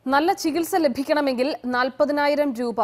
നല്ല ചികിത്സ ലഭിക്കണമെങ്കിൽ നാൽപ്പതിനായിരം രൂപ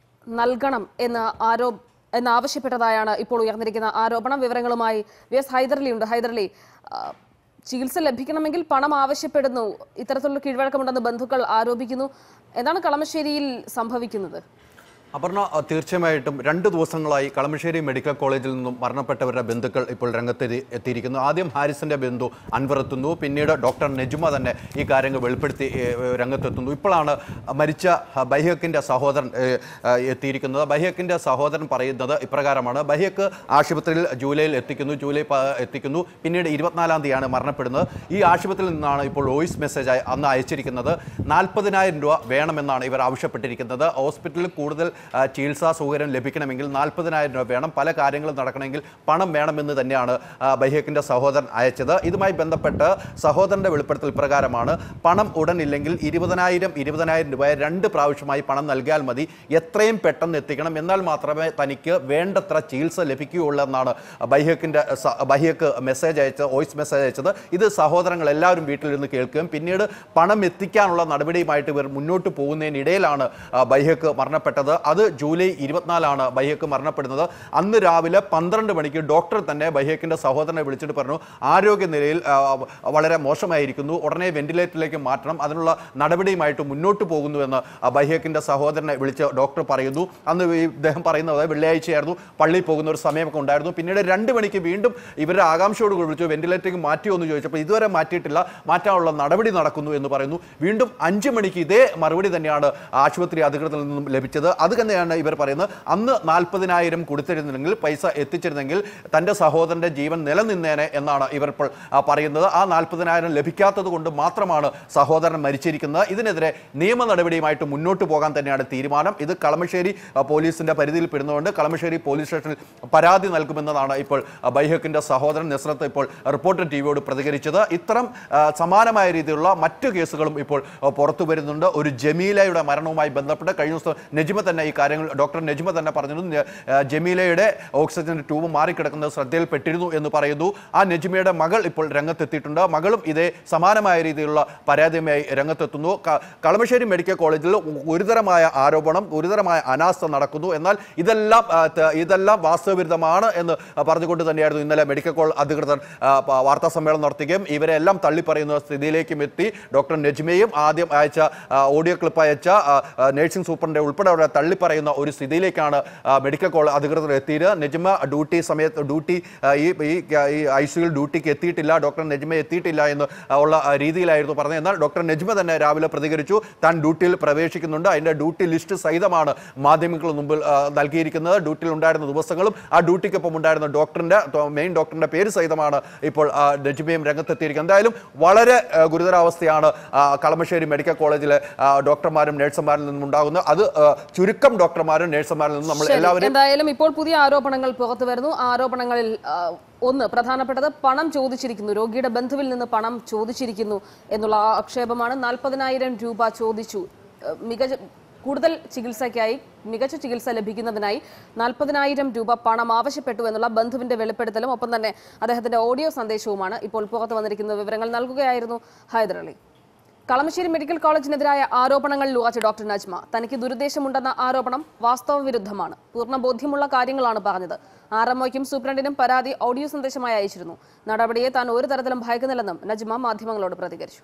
നൽകണം എന്ന് ആരോ എന്നാവശ്യപ്പെട്ടതായാണ് ഇപ്പോൾ ഉയർന്നിരിക്കുന്ന ആരോപണം വിവരങ്ങളുമായി വി എസ് ഹൈദർലി ഉണ്ട് ഹൈദർലി ആ, ചികിത്സ ലഭിക്കണമെങ്കിൽ പണം ആവശ്യപ്പെടുന്നു ഇത്തരത്തിലുള്ള കീഴ്വഴക്കമുണ്ടെന്ന് ബന്ധുക്കൾ ആരോപിക്കുന്നു എന്താണ് കളമശ്ശേരിയിൽ സംഭവിക്കുന്നത് അപർണ അഹ് തീർച്ചയായിട്ടും രണ്ട് ദിവസങ്ങളായി കളമശ്ശേരി മെഡിക്കൽ കോളേജിൽ നിന്നും മരണപ്പെട്ടവരുടെ ബന്ധുക്കൾ ഇപ്പോൾ രംഗത്ത് എത്തിയിരിക്കുന്നു ആദ്യം ഹാരിസിന്റെ ബന്ധു അൻവർ എത്തുന്നു പിന്നീട് ഡോക്ടർ നെജുമ തന്നെ ഈ കാര്യങ്ങൾ വെളിപ്പെടുത്തി ഏഹ്, രംഗത്തെത്തുന്നു ഇപ്പോഴാണ് മരിച്ച അഹ്, ബഹിയക്കിന്റെ സഹോദരൻ ഏഹ്, അഹ് എത്തിയിരിക്കുന്നത് ബഹിയക്കിന്റെ സഹോദരൻ പറയുന്നത് ഇപ്രകാരമാണ് ബഹിയക്ക് ആശുപത്രിയിൽ ജൂലൈയിൽ എത്തിക്കുന്നു ജൂലൈ പ- എത്തിക്കുന്നു പിന്നീട് ഇരുപത്തിനാലാം തീയതിയാണ് മരണപ്പെടുന്നത് ഈ ആശുപത്രിയിൽ നിന്നാണ് ഇപ്പോൾ വോയിസ് മെസ്സേജ് ആയി അന്ന് അയച്ചിരിക്കുന്നത് നാൽപ്പതിനായിരം രൂപ വേണമെന്നാണ് ഇവർ ആവശ്യപ്പെട്ടിരിക്കുന്നത് ഹോസ്പിറ്റലിൽ കൂടുതൽ ആ, ചികിത്സാ സൗകര്യം ലഭിക്കണമെങ്കിൽ നാൽപ്പതിനായിരം രൂപ വേണം പല കാര്യങ്ങളും നടക്കണമെങ്കിൽ പണം വേണമെന്ന് തന്നെയാണ് ആ, ബഹിയക്കിൻ്റെ സഹോദരൻ അയച്ചത് ഇതുമായി ബന്ധപ്പെട്ട് സഹോദരൻ്റെ വെളിപ്പെടുത്തൽ പ്രകാരമാണ് പണം ഉടൻ ഇല്ലെങ്കിൽ ഇരുപതിനായിരം ഇരുപതിനായിരം രൂപ രണ്ട് പ്രാവശ്യമായി പണം നൽകിയാൽ മതി എത്രയും പെട്ടെന്ന് എത്തിക്കണം എന്നാൽ മാത്രമേ തനിക്ക് വേണ്ടത്ര ചികിത്സ ലഭിക്കുകയുള്ളൂ എന്നാണ് ബഹിയക്കിൻ്റെ ബഹിയക്ക് മെസ്സേജ് അയച്ചത് വോയിസ് മെസ്സേജ് അയച്ചത് ഇത് സഹോദരങ്ങൾ എല്ലാവരും വീട്ടിലിരുന്ന് കേൾക്കുകയും പിന്നീട് പണം എത്തിക്കാനുള്ള നടപടിയുമായിട്ട് ഇവർ മുന്നോട്ട് പോകുന്നതിനിടയിലാണ് ആ, ബൈഹക്ക് മരണപ്പെട്ടത് അത് ജൂലൈ ഇരുപത്തിനാലാണ് ബൈഹക്ക് മരണപ്പെടുന്നത് അന്ന് രാവിലെ പന്ത്രണ്ട് മണിക്ക് ഡോക്ടർ തന്നെ ബൈഹക്കിൻ്റെ സഹോദരനെ വിളിച്ചിട്ട് പറഞ്ഞു ആരോഗ്യനിലയിൽ ആ, വളരെ മോശമായിരിക്കുന്നു ഉടനെ വെന്റിലേറ്ററിലേക്ക് മാറ്റണം അതിനുള്ള നടപടിയുമായിട്ട് മുന്നോട്ട് പോകുന്നുവെന്ന് ആ, ബൈഹക്കിൻ്റെ സഹോദരനെ വിളിച്ച് ഡോക്ടർ പറയുന്നു അന്ന് ഈ ഇദ്ദേഹം പറയുന്നത് വെള്ളിയാഴ്ചയായിരുന്നു പള്ളിയിൽ പോകുന്ന ഒരു സമയമൊക്കെ ഉണ്ടായിരുന്നു പിന്നീട് രണ്ട് മണിക്ക് വീണ്ടും ഇവരുടെ ആകാംക്ഷയോട് കൂടി വിളിച്ചു വെന്റിലേറ്ററിലേക്ക് മാറ്റിയോ എന്ന് ചോദിച്ചപ്പോൾ ഇതുവരെ മാറ്റിയിട്ടില്ല മാറ്റാനുള്ള നടപടി നടക്കുന്നു എന്ന് പറയുന്നു വീണ്ടും അഞ്ച് മണിക്ക് ഇതേ മറുപടി തന്നെയാണ് ആശുപത്രി അധികൃതരിൽ നിന്നും ലഭിച്ചത് അത് തന്നെയാണ് ഇവർ പറയുന്നത് അന്ന് നാൽപ്പതിനായിരം കൊടുത്തിരുന്നെങ്കിൽ പൈസ എത്തിച്ചിരുന്നെങ്കിൽ തൻ്റെ സഹോദരൻ്റെ ജീവൻ നിലനിന്നേനെ എന്നാണ് ഇവർ ഇപ്പോൾ ആ, പറയുന്നത് ആ നാൽപ്പതിനായിരം ലഭിക്കാത്തത് കൊണ്ട് മാത്രമാണ് സഹോദരൻ മരിച്ചിരിക്കുന്നത് ഇതിനെതിരെ നിയമ നടപടിയുമായിട്ട് മുന്നോട്ട് പോകാൻ തന്നെയാണ് തീരുമാനം ഇത് കളമശ്ശേരി ആ, പോലീസിന്റെ പരിധിയിൽ പെടുന്നതുകൊണ്ട് കളമശ്ശേരി പോലീസ് സ്റ്റേഷനിൽ പരാതി നൽകുമെന്നതാണ് ഇപ്പോൾ ആ, ബൈഹക്കിന്റെ സഹോദരൻ നസ്രത്ത് ഇപ്പോൾ റിപ്പോർട്ടർ ടി വിയോട് പ്രതികരിച്ചത് ഇത്തരം ആ, സമാനമായ രീതിയിലുള്ള മറ്റു കേസുകളും ഇപ്പോൾ ആ, പുറത്തു വരുന്നുണ്ട് ഒരു ജമീലയുടെ മരണവുമായി ബന്ധപ്പെട്ട് കഴിഞ്ഞ ദിവസം നെജിമ തന്നെ ഈ കാര്യങ്ങൾ ഡോക്ടർ നെജിമ തന്നെ പറഞ്ഞിരുന്നു നെ- ആ, ജമീലയുടെ ഓക്സിജൻ ട്യൂബ് മാറിക്കിടക്കുന്നത് ശ്രദ്ധയിൽപ്പെട്ടിരുന്നു എന്ന് പറയുന്നു ആ നെജിമയുടെ മകൾ ഇപ്പോൾ രംഗത്തെത്തിയിട്ടുണ്ട് മകളും ഇതേ സമാനമായ രീതിയിലുള്ള പരാതിയുമായി രംഗത്തെത്തുന്നു ക- കളമശ്ശേരി മെഡിക്കൽ കോളേജിൽ ഗുരുതരമായ ആരോപണം ഗുരുതരമായ അനാസ്ഥ നടക്കുന്നു എന്നാൽ ഇതെല്ലാം ആ, ത- ഇതെല്ലാം വാസ്തവവിരുദ്ധമാണ് എന്ന് പറഞ്ഞുകൊണ്ട് തന്നെയായിരുന്നു ഇന്നലെ മെഡിക്കൽ കോളേജ് അധികൃതർ ആ, പ- വാർത്താ സമ്മേളനം നടത്തുകയും ഇവരെ എല്ലാം തള്ളിപ്പറയുന്ന സ്ഥിതിയിലേക്കും എത്തി ഡോക്ടർ നജ്മയും ആദ്യം അയച്ച ആ, ഓഡിയോ ക്ലിപ്പ് അയച്ച ആ, ആ, നഴ്സിംഗ് സൂപ്രണ്ടെ ഉൾപ്പെടെ അവരെ തള്ളിപ്പറയുന്ന ഒരു സ്ഥിതിയിലേക്കാണ് ആ, മെഡിക്കൽ കോളേജ് അധികൃതർ എത്തിയത് നജ്മ ഡ്യൂട്ടി സമയത്ത് ഡ്യൂട്ടി ആ, ഈ ഈ ഈ ഐ സിയിൽ ഡ്യൂട്ടിക്ക് എത്തിയിട്ടില്ല ഡോക്ടർ നജ്മ എത്തിയിട്ടില്ല എന്ന് ഉള്ള ആ, രീതിയിലായിരുന്നു പറഞ്ഞത് എന്നാൽ ഡോക്ടർ നജ്മ തന്നെ രാവിലെ പ്രതികരിച്ചു താൻ ഡ്യൂട്ടിയിൽ പ്രവേശിക്കുന്നുണ്ട് അതിൻ്റെ ഡ്യൂട്ടി ലിസ്റ്റ് സഹിതമാണ് മാധ്യമങ്ങൾ മുമ്പിൽ ആ, നൽകിയിരിക്കുന്നത് ഡ്യൂട്ടിയിൽ ഉണ്ടായിരുന്ന ദിവസങ്ങളും ആ ഡ്യൂട്ടിക്കൊപ്പം ഉണ്ടായിരുന്ന ഡോക്ടറിൻ്റെ മെയിൻ ഡോക്ടറിൻ്റെ പേര് സഹിതമാണ് ഇപ്പോൾ ആ, നജ്മയും രംഗത്തെത്തിയിരിക്കുന്നത് എന്തായാലും വളരെ ആ, ഗുരുതരാവസ്ഥയാണ് ആ, കളമശ്ശേരി മെഡിക്കൽ കോളേജിലെ ആ, ഡോക്ടർമാരും നഴ്സുമാരിൽ നിന്നും ഉണ്ടാകുന്നത് അത് ആ, ചുരുക്കം ഡോക്ടർമാരും നഴ്സുമാരിൽ നിന്നും നമ്മൾ ശരി. എല്ലാവരും എന്തായാലും ഇപ്പോൾ പുതിയ ആരോപണങ്ങൾ പുറത്തു വരുന്നു ആ ആരോപണങ്ങളിൽ ആ, ഒന്ന് പ്രധാനപ്പെട്ടത് പണം ചോദിച്ചിരിക്കുന്നു രോഗിയുടെ ബന്ധുവിൽ നിന്ന് പണം ചോദിച്ചിരിക്കുന്നു എന്നുള്ള ആക്ഷേപമാണ് നാൽപ്പതിനായിരം രൂപ ചോദിച്ചു ആ, മികച്ച കൂടുതൽ ചികിത്സയ്ക്കായി മികച്ച ചികിത്സ ലഭിക്കുന്നതിനായി നാൽപ്പതിനായിരം രൂപ പണം ആവശ്യപ്പെട്ടു എന്നുള്ള ബന്ധുവിന്റെ വെളിപ്പെടുത്തലും ഒപ്പം തന്നെ അദ്ദേഹത്തിന്റെ ഓഡിയോ സന്ദേശവുമാണ് ഇപ്പോൾ പുറത്തു വന്നിരിക്കുന്ന വിവരങ്ങൾ നൽകുകയായിരുന്നു ഹൈദരലി കളമശ്ശേരി മെഡിക്കൽ കോളേജിനെതിരായ ആരോപണങ്ങളിൽ ഉറച്ച ഡോക്ടർ നജ്മ തനിക്ക് ദുരുദ്ദേശമുണ്ടെന്ന ആരോപണം വാസ്തവ വിരുദ്ധമാണ് പൂർണ്ണ ബോധ്യമുള്ള കാര്യങ്ങളാണ് പറഞ്ഞത് ആർ എംഒയ്ക്കും സൂപ്രണ്ടിനും പരാതി ഓഡിയോ സന്ദേശമായി അയച്ചിരുന്നു നടപടിയെ താൻ ഒരു തരത്തിലും ഭയക്കുന്നില്ലെന്നും നജ്മ മാധ്യമങ്ങളോട് പ്രതികരിച്ചു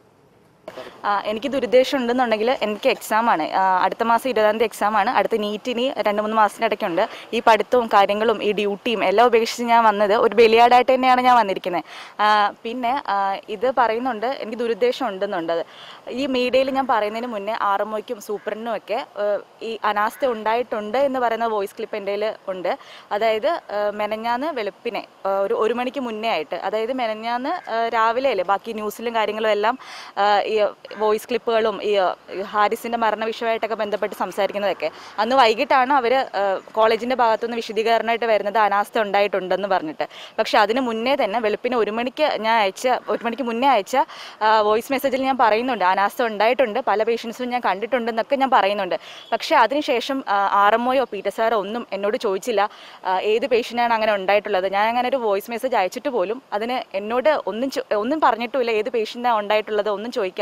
ആ, എനിക്ക് ദുരുദ്ദേശം ഉണ്ടെന്നുണ്ടെങ്കിൽ എനിക്ക് എക്സാം ആണ് ആ, അടുത്ത മാസം ഇരുപതാം തീയതി എക്സാം ആണ് അടുത്ത നീറ്റിന് രണ്ട് മൂന്ന് മാസത്തിനിടയ്ക്കുണ്ട് ഈ പഠിത്തവും കാര്യങ്ങളും ഈ ഡ്യൂട്ടിയും എല്ലാം ഉപേക്ഷിച്ച് ഞാൻ വന്നത് ഒരു ബലിയാടായിട്ട് തന്നെയാണ് ഞാൻ വന്നിരിക്കുന്നത് ആ, പിന്നെ ആ, ഇത് പറയുന്നുണ്ട് എനിക്ക് ദുരുദ്ദേശം ഉണ്ടെന്നുണ്ട് ഈ മീഡിയയിൽ ഞാൻ പറയുന്നതിന് മുന്നേ ആർ എംഒയ്ക്കും സൂപ്രണ്ടിനും ഒക്കെ ആ, ഈ അനാസ്ഥ ഉണ്ടായിട്ടുണ്ട് എന്ന് പറയുന്ന വോയിസ് ക്ലിപ്പ് എൻ്റെ കയ്യിൽ ഉണ്ട് അതായത് ആ, മെനഞ്ഞാന്ന് വെളുപ്പിനെ ആ, ഒരു ഒരു മണിക്ക് മുന്നേ ആയിട്ട് അതായത് മെനഞ്ഞാന്ന് ആ, രാവിലെ അല്ലേ ബാക്കി ന്യൂസിലും കാര്യങ്ങളും എല്ലാം ആ, ഈ വോയിസ് ക്ലിപ്പുകളും ഈ ആ, ഈ ഹാരിസിന്റെ മരണ വിഷയമായിട്ടൊക്കെ ബന്ധപ്പെട്ട് സംസാരിക്കുന്നതൊക്കെ അന്ന് വൈകിട്ടാണ് അവർ കോളേജിന്റെ ഭാഗത്തുനിന്ന് വിശദീകരണമായിട്ട് വരുന്നത് അനാസ്ഥ ഉണ്ടായിട്ടുണ്ടെന്ന് പറഞ്ഞിട്ട് പക്ഷെ അതിന് മുന്നേ തന്നെ വെളുപ്പിന് ഒരു മണിക്ക് ഞാൻ അയച്ച ഒരു മണിക്ക് മുന്നേ അയച്ച വോയിസ് മെസ്സേജിൽ ഞാൻ പറയുന്നുണ്ട് അനാസ്ഥ ഉണ്ടായിട്ടുണ്ട് പല പേഷ്യൻസും ഞാൻ കണ്ടിട്ടുണ്ടെന്നൊക്കെ ഞാൻ പറയുന്നുണ്ട് പക്ഷേ അതിനുശേഷം ആർ എം ഒയോ പീറ്റർ സാറോ ഒന്നും എന്നോട് ചോദിച്ചില്ല ആ, ഏത് പേഷ്യൻ്റാണ് അങ്ങനെ ഉണ്ടായിട്ടുള്ളത് ഞാൻ അങ്ങനെ ഒരു വോയിസ് മെസ്സേജ് അയച്ചിട്ട് പോലും അതിന് എന്നോട് ഒന്നും ചോ- ഒന്നും പറഞ്ഞിട്ടുമില്ല ഏത് പേഷ്യൻ്റാണ് ഉണ്ടായിട്ടുള്ളത് ഒന്നും ചോദിക്കാതെ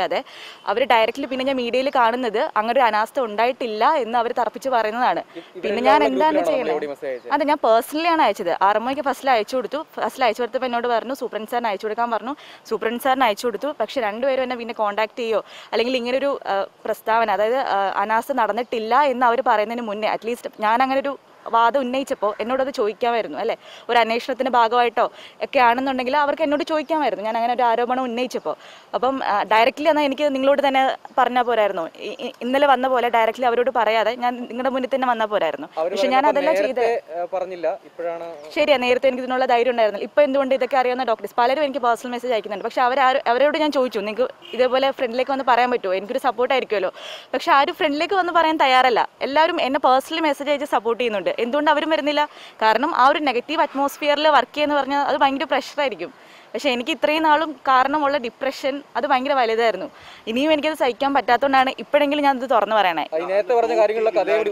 ചോദിക്കാതെ അവർ ഡയറക്റ്റ്ലി പിന്നെ ഞാൻ മീഡിയയിൽ കാണുന്നത് അങ്ങനെ ഒരു അനാസ്ഥ ഉണ്ടായിട്ടില്ല എന്ന് അവർ തറപ്പിച്ച് പറയുന്നതാണ് പിന്നെ ഞാൻ എന്താണ് ചെയ്യുന്നത് അതെ ഞാൻ പേഴ്സണലി ആണ് അയച്ചത് ആറമ്മയ്ക്ക് ഫസ്റ്റിൽ അയച്ചു കൊടുത്തു ഫസ്റ്റിൽ അയച്ചു കൊടുത്തപ്പോൾ എന്നോട് പറഞ്ഞു സൂപ്രണ്ട് സാറിന് അയച്ചു കൊടുക്കാൻ പറഞ്ഞു സൂപ്രണ്ട് സാറിന് അയച്ചു കൊടുത്തു പക്ഷെ രണ്ടുപേരും എന്നെ പിന്നെ കോൺടാക്ട് ചെയ്യോ അല്ലെങ്കിൽ ഇങ്ങനൊരു ആ, പ്രസ്താവന അതായത് ആ, അനാസ്ഥ നടന്നിട്ടില്ല എന്ന് അവർ പറയുന്നതിന് മുന്നേ അറ്റ്ലീസ്റ്റ് ഞാൻ അങ്ങനെ ഒരു വാദം ഉന്നയിച്ചപ്പോൾ എന്നോടത് ചോദിക്കാമായിരുന്നു അല്ലേ ഒരു അന്വേഷണത്തിന്റെ ഭാഗമായിട്ടോ ഒക്കെ ആണെന്നുണ്ടെങ്കിൽ അവർക്ക് എന്നോട് ചോദിക്കാമായിരുന്നു ഞാൻ അങ്ങനെ ഒരു ആരോപണം ഉന്നയിച്ചപ്പോൾ അപ്പം ഡയറക്റ്റ്ലി എന്നാൽ എനിക്ക് നിങ്ങളോട് തന്നെ പറഞ്ഞാൽ പോരായിരുന്നു ഇ- ഇ- ഇന്നലെ വന്ന പോലെ ഡയറക്റ്റ്ലി അവരോട് പറയാതെ ഞാൻ നിങ്ങളുടെ മുന്നിൽ തന്നെ വന്നാൽ പോരായിരുന്നു പക്ഷെ ഞാൻ അതെല്ലാം ചെയ്ത് പറഞ്ഞില്ല ഇപ്പോഴാണ് ശരിയാ നേരത്തെ എനിക്ക് ഇതിനുള്ള ധൈര്യം ഉണ്ടായിരുന്നു ഇപ്പൊ എന്തുകൊണ്ട് ഇതൊക്കെ അറിയാവുന്ന ഡോക്ടേഴ്സ് പലരും എനിക്ക് പേഴ്സണൽ മെസ്സേജ് അയക്കുന്നുണ്ട് പക്ഷെ അവർ അവരോട് ഞാൻ ചോദിച്ചു നിങ്ങൾക്ക് ഇതേപോലെ ഫ്രണ്ടിലേക്ക് വന്ന് പറയാൻ പറ്റുമോ എനിക്കൊരു സപ്പോർട്ട് ആയിരിക്കുമല്ലോ പക്ഷെ ആരും ഫ്രണ്ടിലേക്ക് വന്ന് പറയാൻ തയ്യാറല്ല എല്ലാവരും എന്നെ പേഴ്സണലി മെസ്സേജ് അയച്ച് സപ്പോർട്ട് ചെയ്യുന്നുണ്ട് എന്തുകൊണ്ട് അവരും വരുന്നില്ല കാരണം ആ ഒരു നെഗറ്റീവ് അറ്റ്മോസ്ഫിയറിൽ വർക്ക് ചെയ്യുന്ന പറഞ്ഞാൽ അത് ഭയങ്കര പ്രഷറായിരിക്കും പക്ഷെ എനിക്ക് ഇത്രയും നാളും കാരണമുള്ള ഡിപ്രഷൻ അത് ഭയങ്കര വലുതായിരുന്നു ഇനിയും എനിക്കത് സഹിക്കാൻ പറ്റാത്തതുകൊണ്ടാണ് ഇപ്പോഴെങ്കിലും ഞാൻ ഇത് തുറന്നു പറയണേ ഈ നേരത്തെ പറഞ്ഞ കാര്യങ്ങളിലൊക്കെ അതേപടി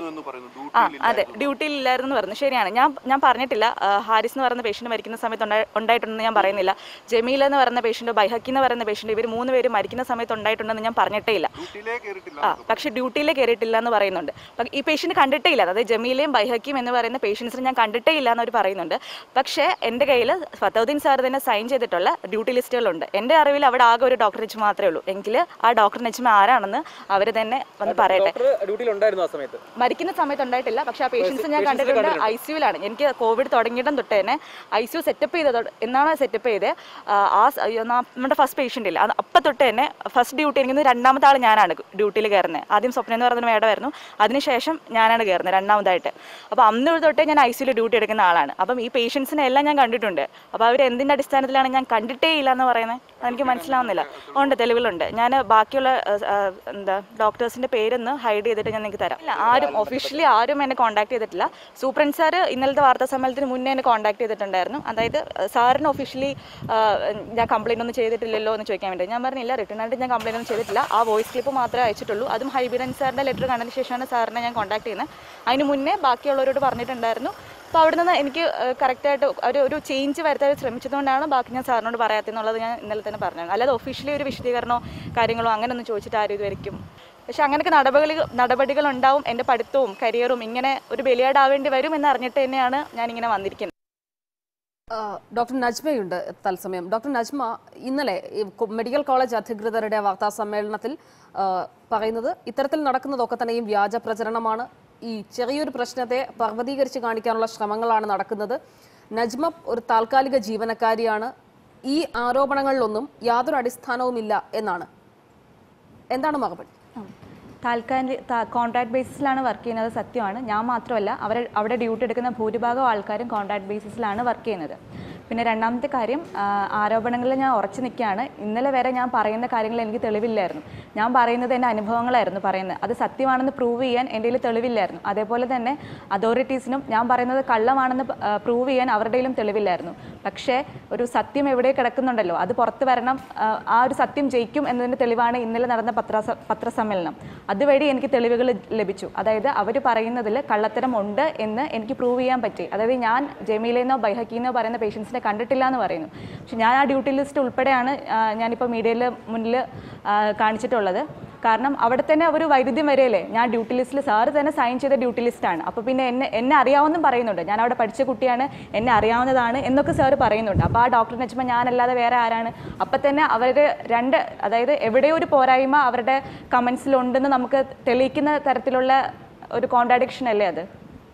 ആ അതെ ഡ്യൂട്ടിയിൽ ഇല്ലായിരുന്നു പറഞ്ഞു ശരിയാണ് ഞാൻ ഞാൻ പറഞ്ഞിട്ടില്ല ആ, ഹാരിസ് എന്ന് പറയുന്ന പേഷ്യന്റ് മരിക്കുന്ന സമയത്ത് ഉണ്ടായി- ഉണ്ടായിട്ടുണ്ടെന്ന് ഞാൻ പറയുന്നില്ല ജമീല എന്ന് പറയുന്ന പേഷ്യന്റ് ബൈഹക്കി എന്ന് പറയുന്ന പേഷ്യന്റ് ഇവർ മൂന്ന് പേര് മരിക്കുന്ന സമയത്ത് ഉണ്ടായിട്ടുണ്ടെന്ന് ഞാൻ പറഞ്ഞിട്ടേ ഇല്ല ആ പക്ഷെ ഡ്യൂട്ടിയിൽ കയറിയിട്ടില്ല എന്ന് പറയുന്നുണ്ട് പക്ഷെ ഈ പേഷ്യന്റ് കണ്ടിട്ടേ ഇല്ല അതായത് ജമീലയും ബൈഹക്കിയും എന്ന് പറയുന്ന പേഷ്യൻസിനെ ഞാൻ കണ്ടിട്ടേ ഇല്ല എന്ന് അവർ പറയുന്നുണ്ട് പക്ഷേ എൻ്റെ കയ്യിൽ ഫത്തൗദ്ദീൻ സാർ തന്നെ സൈൻ ചെയ്തിട്ടുള്ള ഡ്യൂട്ടി ലിസ്റ്റുകളുണ്ട് എൻ്റെ അറിവിൽ അവിടെ ആകെ ഒരു ഡോക്ടർ നെച്ച്മ മാത്രമേ ഉള്ളൂ എങ്കിൽ ആ ഡോക്ടർ നെച്ച്മ ആരാണെന്ന് അവർ തന്നെ വന്ന് പറയട്ടെ ഡോക്ടർ ഡ്യൂട്ടിയിൽ ഉണ്ടായിരുന്നു ആ സമയത്ത് മരിക്കുന്ന സമയത്ത് ഉണ്ടായിട്ടില്ല പക്ഷെ ആ പേഷ്യൻസ് ഞാൻ കണ്ടിട്ടുണ്ട് ഐ സിയുലാണ് എനിക്ക് കോവിഡ് തുടങ്ങിയിടം തൊട്ട് തന്നെ ഐ സിയു സെറ്റപ്പ് ചെയ്തത് എന്നാണ് സെറ്റപ്പ് ചെയ്ത് ആ സ- അയ്യോ, നാ- നമ്മുടെ ഫസ്റ്റ് പേഷ്യൻ്റ് ഇല്ല അത് അപ്പം തൊട്ട് തന്നെ ഫസ്റ്റ് ഡ്യൂട്ടി എനിക്ക് രണ്ടാമത്തെ ആൾ ഞാനാണ് ഡ്യൂട്ടിയിൽ കയറുന്നത് ആദ്യം സ്വപ്നം എന്ന് പറയുന്ന മേഡമായിരുന്നു അതിനുശേഷം ഞാനാണ് കയറുന്നത് രണ്ടാമതായിട്ട് അപ്പോൾ അന്ന് തൊട്ടേ ഞാൻ ഐ സിയിൽ ഡ്യൂട്ടി എടുക്കുന്ന ആളാണ് അപ്പം ഈ പേഷ്യൻസിനെ എല്ലാം ഞാൻ കണ്ടിട്ടുണ്ട് അപ്പോൾ അവർ എന്തിൻ്റെ അടിസ്ഥാനത്തിലാണ് ഞാൻ കണ്ടിട്ടേ ഇല്ല എന്ന് പറയുന്നത് എനിക്ക് മനസ്സിലാവുന്നില്ല ഉണ്ട് തെളിവുകളുണ്ട് ഞാൻ ബാക്കിയുള്ള ആ, ആ, എന്താ ഡോക്ടേഴ്സിന്റെ പേരൊന്ന് ഹൈഡ് ചെയ്തിട്ട് ഞാൻ നിങ്ങൾക്ക് തരാം ഇല്ല ആരും ഒഫീഷ്യലി ആരും എന്നെ കോൺടാക്ട് ചെയ്തിട്ടില്ല സൂപ്രണ്ട് സാർ ഇന്നലത്തെ വാർത്താ സമ്മേളനത്തിന് മുന്നേ എന്നെ കോൺടാക്ട് ചെയ്തിട്ടുണ്ടായിരുന്നു അതായത് സാറിന് ഒഫീഷ്യലി ഞാൻ കംപ്ലൈന്റ് ഒന്നും ചെയ്തിട്ടില്ലല്ലോ എന്ന് ചോദിക്കാൻ വേണ്ടി ഞാൻ പറഞ്ഞില്ല റിട്ടേൺ ആയിട്ട് ഞാൻ കംപ്ലൈന്റ് ഒന്നും ചെയ്തിട്ടില്ല ആ വോയിസ് ക്ലിപ്പ് മാത്രമേ അയച്ചിട്ടുള്ളൂ അതും ഹൈബിറൻ സാറിന്റെ ലെറ്റർ കണ്ടതിന് ശേഷമാണ് സാറിനെ ഞാൻ കോൺടാക്ട് ചെയ്യുന്നത് അതിന് മുന്നേ ബാക്കിയുള്ളവരോട് പറഞ്ഞിട്ടുണ്ടായിരുന്നു അപ്പോൾ അവിടെ നിന്ന് എനിക്ക് കറക്റ്റായിട്ട് ഒരു ഒരു ചേഞ്ച് വരുത്താൻ ശ്രമിച്ചതുകൊണ്ടാണ് ബാക്കി ഞാൻ സാറിനോട് പറയാത്തെന്നുള്ളത് ഞാൻ ഇന്നലെ തന്നെ പറഞ്ഞു അല്ലാതെ ഒഫീഷ്യലി ഒരു വിശദീകരണമോ കാര്യങ്ങളോ അങ്ങനെയൊന്നും ചോദിച്ചിട്ട് ആരും ഇതുവരെയ്ക്കും പക്ഷെ അങ്ങനെയൊക്കെ നടപടികൾ നടപടികൾ ഉണ്ടാവും എൻ്റെ പഠിത്തവും കരിയറും ഇങ്ങനെ ഒരു ബലിയാടാവേണ്ടി വരും എന്ന് അറിഞ്ഞിട്ട് തന്നെയാണ് ഞാൻ ഇങ്ങനെ വന്നിരിക്കുന്നത് ആ, ഡോക്ടർ നജ്മയുണ്ട് തത്സമയം ഡോക്ടർ നജ്മ ഇന്നലെ ഈ കൊ- മെഡിക്കൽ കോളേജ് അധികൃതരുടെ വാർത്താ സമ്മേളനത്തിൽ ആ, പറയുന്നത് ഇത്തരത്തിൽ നടക്കുന്നതൊക്കെ തന്നെയും വ്യാജ പ്രചരണമാണ് ഈ ചെറിയൊരു പ്രശ്നത്തെ പർവ്വതീകരിച്ച് കാണിക്കാനുള്ള ശ്രമങ്ങളാണ് നടക്കുന്നത് നജ്മ ഒരു താൽക്കാലിക ജീവനക്കാരിയാണ് ഈ ആരോപണങ്ങളിലൊന്നും യാതൊരു അടിസ്ഥാനവുമില്ല എന്നാണ് എന്താണ് മറുപടി താൽക്കാലിക കോൺട്രാക്ട് ബേസിസിലാണ് വർക്ക് ചെയ്യുന്നത് സത്യമാണ് ഞാൻ മാത്രമല്ല അവർ അവിടെ ഡ്യൂട്ടി എടുക്കുന്ന ഭൂരിഭാഗം ആൾക്കാരും കോൺട്രാക്ട് ബേസിസിലാണ് വർക്ക് ചെയ്യുന്നത് പിന്നെ രണ്ടാമത്തെ കാര്യം ആ, ആരോപണങ്ങളിൽ ഞാൻ ഉറച്ചു നിൽക്കുകയാണ് ഇന്നലെ വരെ ഞാൻ പറയുന്ന കാര്യങ്ങൾ എനിക്ക് തെളിവില്ലായിരുന്നു ഞാൻ പറയുന്നത് എൻ്റെ അനുഭവങ്ങളായിരുന്നു പറയുന്നത് അത് സത്യമാണെന്ന് പ്രൂവ് ചെയ്യാൻ എൻ്റെ കയ്യിൽ തെളിവില്ലായിരുന്നു അതേപോലെ തന്നെ അതോറിറ്റീസിനും ഞാൻ പറയുന്നത് കള്ളമാണെന്ന് പ്രൂവ് ചെയ്യാൻ അവരുടെയിലും തെളിവില്ലായിരുന്നു പക്ഷേ ഒരു സത്യം എവിടെ കിടക്കുന്നുണ്ടല്ലോ അത് പുറത്ത് വരണം ആ, ആ ഒരു സത്യം ജയിക്കും എന്നതിൻ്റെ തെളിവാണ് ഇന്നലെ നടന്ന പത്ര പത്രസമ്മേളനം അതുവഴി എനിക്ക് തെളിവുകൾ ലഭിച്ചു അതായത് അവർ പറയുന്നതിൽ കള്ളത്തരം ഉണ്ട് എന്ന് എനിക്ക് പ്രൂവ് ചെയ്യാൻ പറ്റി അതായത് ഞാൻ ജമീലെന്നോ ബൈഹക്കീന്നോ പറയുന്ന പേഷ്യൻസിനെ കണ്ടിട്ടില്ല എന്ന് പറയുന്നു പക്ഷെ ഞാൻ ആ ഡ്യൂട്ടി ലിസ്റ്റ് ഉൾപ്പെടെയാണ് ആ, ഞാനിപ്പോൾ മീഡിയയിൽ മുന്നിൽ ആ, കാണിച്ചിട്ടുള്ളത് കാരണം അവിടെ തന്നെ ഒരു വൈരുദ്ധ്യം വരെയല്ലേ ഞാൻ ഡ്യൂട്ടി ലിസ്റ്റിൽ സാറ് തന്നെ സൈൻ ചെയ്ത ഡ്യൂട്ടി ലിസ്റ്റാണ് അപ്പോൾ പിന്നെ എന്നെ എന്നെ അറിയാവുന്നതും പറയുന്നുണ്ട് ഞാൻ അവിടെ പഠിച്ച കുട്ടിയാണ് എന്നെ അറിയാവുന്നതാണ് എന്നൊക്കെ സാറ് പറയുന്നുണ്ട് അപ്പോൾ ആ ഡോക്ടറിനെ വെച്ചപ്പോൾ ഞാനല്ലാതെ വേറെ ആരാണ് അപ്പം തന്നെ അവർ രണ്ട് അതായത് എവിടെയോ ഒരു പോരായ്മ അവരുടെ കമൻസിലുണ്ടെന്ന് നമുക്ക് തെളിയിക്കുന്ന തരത്തിലുള്ള ഒരു കോൺട്രാഡിക്ഷൻ അല്ലേ അത്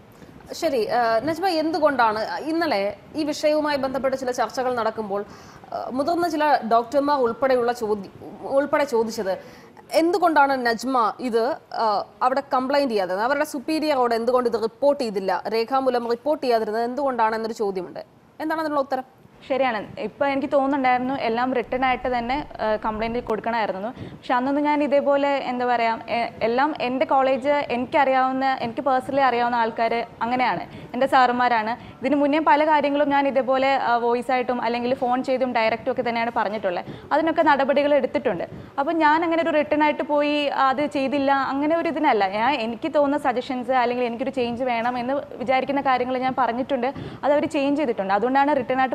ശരി ആ, നജ്മ എന്തുകൊണ്ടാണ് ഇന്നലെ ഈ വിഷയവുമായി ബന്ധപ്പെട്ട് ചില ചർച്ചകൾ നടക്കുമ്പോൾ ആ, മുതിർന്ന ചില ഡോക്ടർമാർ ഉൾപ്പെടെയുള്ള ചോദ്യ ഉൾപ്പെടെ ചോദിച്ചത് എന്തുകൊണ്ടാണ് നജ്മ ഇത് ആ, അവിടെ കംപ്ലൈന്റ് ചെയ്യാത്തത് അവരുടെ സുപ്പീരിയറോട് എന്തുകൊണ്ട് ഇത് റിപ്പോർട്ട് ചെയ്തില്ല രേഖാമൂലം റിപ്പോർട്ട് ചെയ്യാതിരുന്നത് എന്തുകൊണ്ടാണ് എന്നൊരു ചോദ്യമുണ്ട് എന്താണ് അതിനുള്ള ഉത്തരം ശരിയാണ് ഇപ്പൊ എനിക്ക് തോന്നുന്നുണ്ടായിരുന്നു എല്ലാം റിട്ടേൺ ആയിട്ട് തന്നെ കംപ്ലൈന്റ് കൊടുക്കണമായിരുന്നു പക്ഷെ അന്നൊന്നും ഞാൻ ഇതേപോലെ എന്താ പറയാ എ- എല്ലാം എൻ്റെ കോളേജ് എനിക്കറിയാവുന്ന എനിക്ക് പേഴ്സണലി അറിയാവുന്ന ആൾക്കാർ അങ്ങനെയാണ് എൻ്റെ സാറുമാരാണ് ഇതിന് മുന്നേ പല കാര്യങ്ങളും ഞാൻ ഇതേപോലെ വോയിസ് ആയിട്ടും അല്ലെങ്കിൽ ഫോൺ ചെയ്തും ഡയറക്റ്റും ഒക്കെ തന്നെയാണ് പറഞ്ഞിട്ടുള്ളത് അതിനൊക്കെ നടപടികൾ എടുത്തിട്ടുണ്ട് അപ്പം ഞാൻ അങ്ങനെ ഒരു റിട്ടേൺ ആയിട്ട് പോയി ആ, അത് ചെയ്തില്ല അങ്ങനെ ഒരു ഇതിനല്ല ഞാൻ എനിക്ക് തോന്നുന്ന സജഷൻസ് അല്ലെങ്കിൽ എനിക്കൊരു ചേഞ്ച് വേണം എന്ന് വിചാരിക്കുന്ന കാര്യങ്ങൾ ഞാൻ പറഞ്ഞിട്ടുണ്ട് അത് അവർ ചേഞ്ച് ചെയ്തിട്ടുണ്ട് അതുകൊണ്ടാണ് റിട്ടേൺ ആയിട്ട് പോകാതിരുന്നത്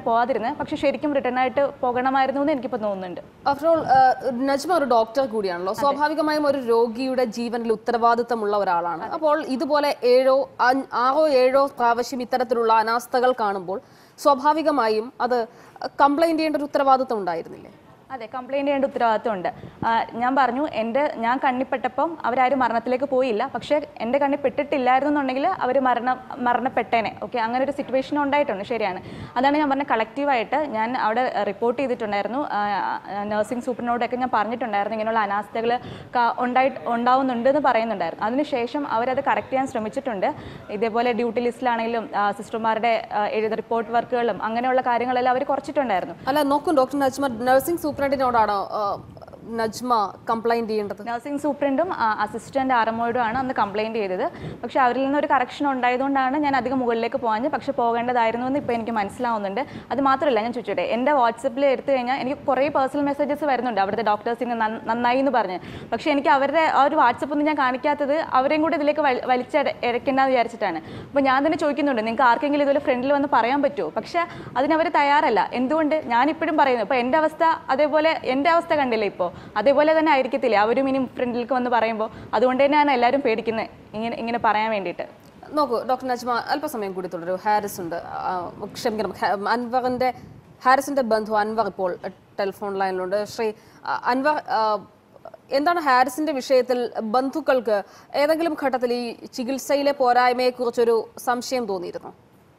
വരുന്നത് പക്ഷെ ശരിക്കും റിട്ടേൺ ആയിട്ട് പോകണമായിരുന്നു എന്ന് എനിക്കിപ്പോൾ തോന്നുന്നുണ്ട് ആഫ്റ്റർ ഓൾ നജ്മ ഒരു ഡോക്ടർ കൂടിയാണല്ലോ സ്വാഭാവികമായും ഒരു രോഗിയുടെ ജീവനിൽ ഉത്തരവാദിത്തമുള്ള ഒരാളാണ് അപ്പോൾ ഇതുപോലെ ഏഴോ അഞ്ച്- ആറോ ഏഴോ പ്രാവശ്യം ഇത്തരത്തിലുള്ള അനാസ്ഥകൾ കാണുമ്പോൾ സ്വാഭാവികമായും അത് കംപ്ലൈന്റ് ചെയ്യേണ്ട ഒരു ഉത്തരവാദിത്തം ഉണ്ടായിരുന്നില്ലേ അതെ കംപ്ലൈൻറ്റ് ചെയ്യേണ്ട ഉത്തരവാദിത്വമുണ്ട് ആ, ഞാൻ പറഞ്ഞു എൻ്റെ ഞാൻ കണ്ണിപ്പെട്ടപ്പം അവരാരും മരണത്തിലേക്ക് പോയില്ല പക്ഷേ എൻ്റെ കണ്ണി പെട്ടിട്ടില്ലായിരുന്നുണ്ടെങ്കിൽ അവർ മരണം മരണപ്പെട്ടേനെ ഓക്കെ അങ്ങനെ ഒരു സിറ്റുവേഷൻ ഉണ്ടായിട്ടുണ്ട് ശരിയാണ് അതാണ് ഞാൻ പറഞ്ഞ കളക്റ്റീവായിട്ട് ഞാൻ അവിടെ റിപ്പോർട്ട് ചെയ്തിട്ടുണ്ടായിരുന്നു നഴ്സിംഗ് സൂപ്പറിനോടൊക്കെ ഞാൻ പറഞ്ഞിട്ടുണ്ടായിരുന്നു ഇങ്ങനെയുള്ള അനാസ്ഥകൾ ഉണ്ടായിട്ട് ഉണ്ടാവുന്നുണ്ട് എന്ന് പറയുന്നുണ്ടായിരുന്നു അതിനുശേഷം അവരത് കറക്റ്റ് ചെയ്യാൻ ശ്രമിച്ചിട്ടുണ്ട് ഇതേപോലെ ഡ്യൂട്ടി ലിസ്റ്റിലാണെങ്കിലും സിസ്റ്റർമാരുടെ എഴുത റിപ്പോർട്ട് വർക്കുകളും അങ്ങനെയുള്ള കാര്യങ്ങളെല്ലാം അവർ കുറച്ചിട്ടുണ്ടായിരുന്നു അല്ല നോക്കൂ ഡോക്ടർ നജ്മ നഴ്സിംഗ് സൂപ്രണ്ടിനോടാണോ ആ, നജ്മ കംപ്ലൈന്റ് ചെയ്യേണ്ടത് നഴ്സിംഗ് സൂപ്രണ്ടും അസിസ്റ്റന്റ് ആർഎംഒയോടും ആണ് അന്ന് കംപ്ലൈന്റ് ചെയ്തത് പക്ഷെ അവരിൽ നിന്ന് ഒരു കറക്ഷൻ ഉണ്ടായതുകൊണ്ടാണ് ഞാൻ അധികം മുകളിലേക്ക് പോകാഞ്ഞ് പക്ഷെ പോകേണ്ടതായിരുന്നു എന്ന് ഇപ്പോൾ എനിക്ക് മനസ്സിലാവുന്നുണ്ട് അത് മാത്രമല്ല ഞാൻ ചോദിച്ചോട്ടെ എൻ്റെ വാട്സപ്പിൽ എടുത്തു കഴിഞ്ഞാൽ എനിക്ക് കുറേ പേഴ്സണൽ മെസ്സേജസ് വരുന്നുണ്ട് അവിടുത്തെ ഡോക്ടേഴ്സിന് നന്നായി എന്ന് പറഞ്ഞ് പക്ഷെ എനിക്ക് അവരുടെ ആ ഒരു വാട്സപ്പ് ഒന്നും ഞാൻ കാണിക്കാത്തത് അവരെയും കൂടി ഇതിലേക്ക് വലി- വലിച്ച് ഇരയ്ക്കേണ്ടെന്ന് വിചാരിച്ചിട്ടാണ് അപ്പോൾ ഞാൻ തന്നെ ചോദിക്കുന്നുണ്ട് നിങ്ങൾക്ക് ആർക്കെങ്കിലും ഇതുപോലെ ഫ്രണ്ടിൽ വന്ന് പറയാൻ പറ്റുമോ പക്ഷെ അതിനവർ തയ്യാറല്ല എന്തുകൊണ്ട് ഞാനിപ്പോഴും പറയുന്നു ഇപ്പോൾ എൻ്റെ അവസ്ഥ അതേപോലെ എൻ്റെ അവസ്ഥ കണ്ടില്ലേ ഇപ്പോൾ അതേപോലെ തന്നെ ആയിരിക്കത്തില്ലേ അവരും ഇനി ഫ്രണ്ടിലേക്ക് വന്ന് പറയുമ്പോൾ അതുകൊണ്ട് തന്നെയാണ് എല്ലാവരും പേടിക്കുന്നത് ഇങ്ങനെ ഇങ്ങനെ പറയാൻ വേണ്ടിയിട്ട് നോക്കൂ ഡോക്ടർ നജ്മ അല്പസമയം കൂടി തുടരൂ ഹാരിസ് ഉണ്ട് ആ, ക്ഷമിക്കണം ഹ- അൻവറിന്റെ ഹാരിസിന്റെ ബന്ധു അൻവർ ഇപ്പോൾ ടെലിഫോൺ ലൈനിലുണ്ട് ശ്രീ ആ, അൻവർ ആ, എന്താണ് ഹാരിസിന്റെ വിഷയത്തിൽ ബന്ധുക്കൾക്ക് ഏതെങ്കിലും ഘട്ടത്തിൽ ഈ ചികിത്സയിലെ പോരായ്മയെക്കുറിച്ചൊരു സംശയം തോന്നിയിരുന്നു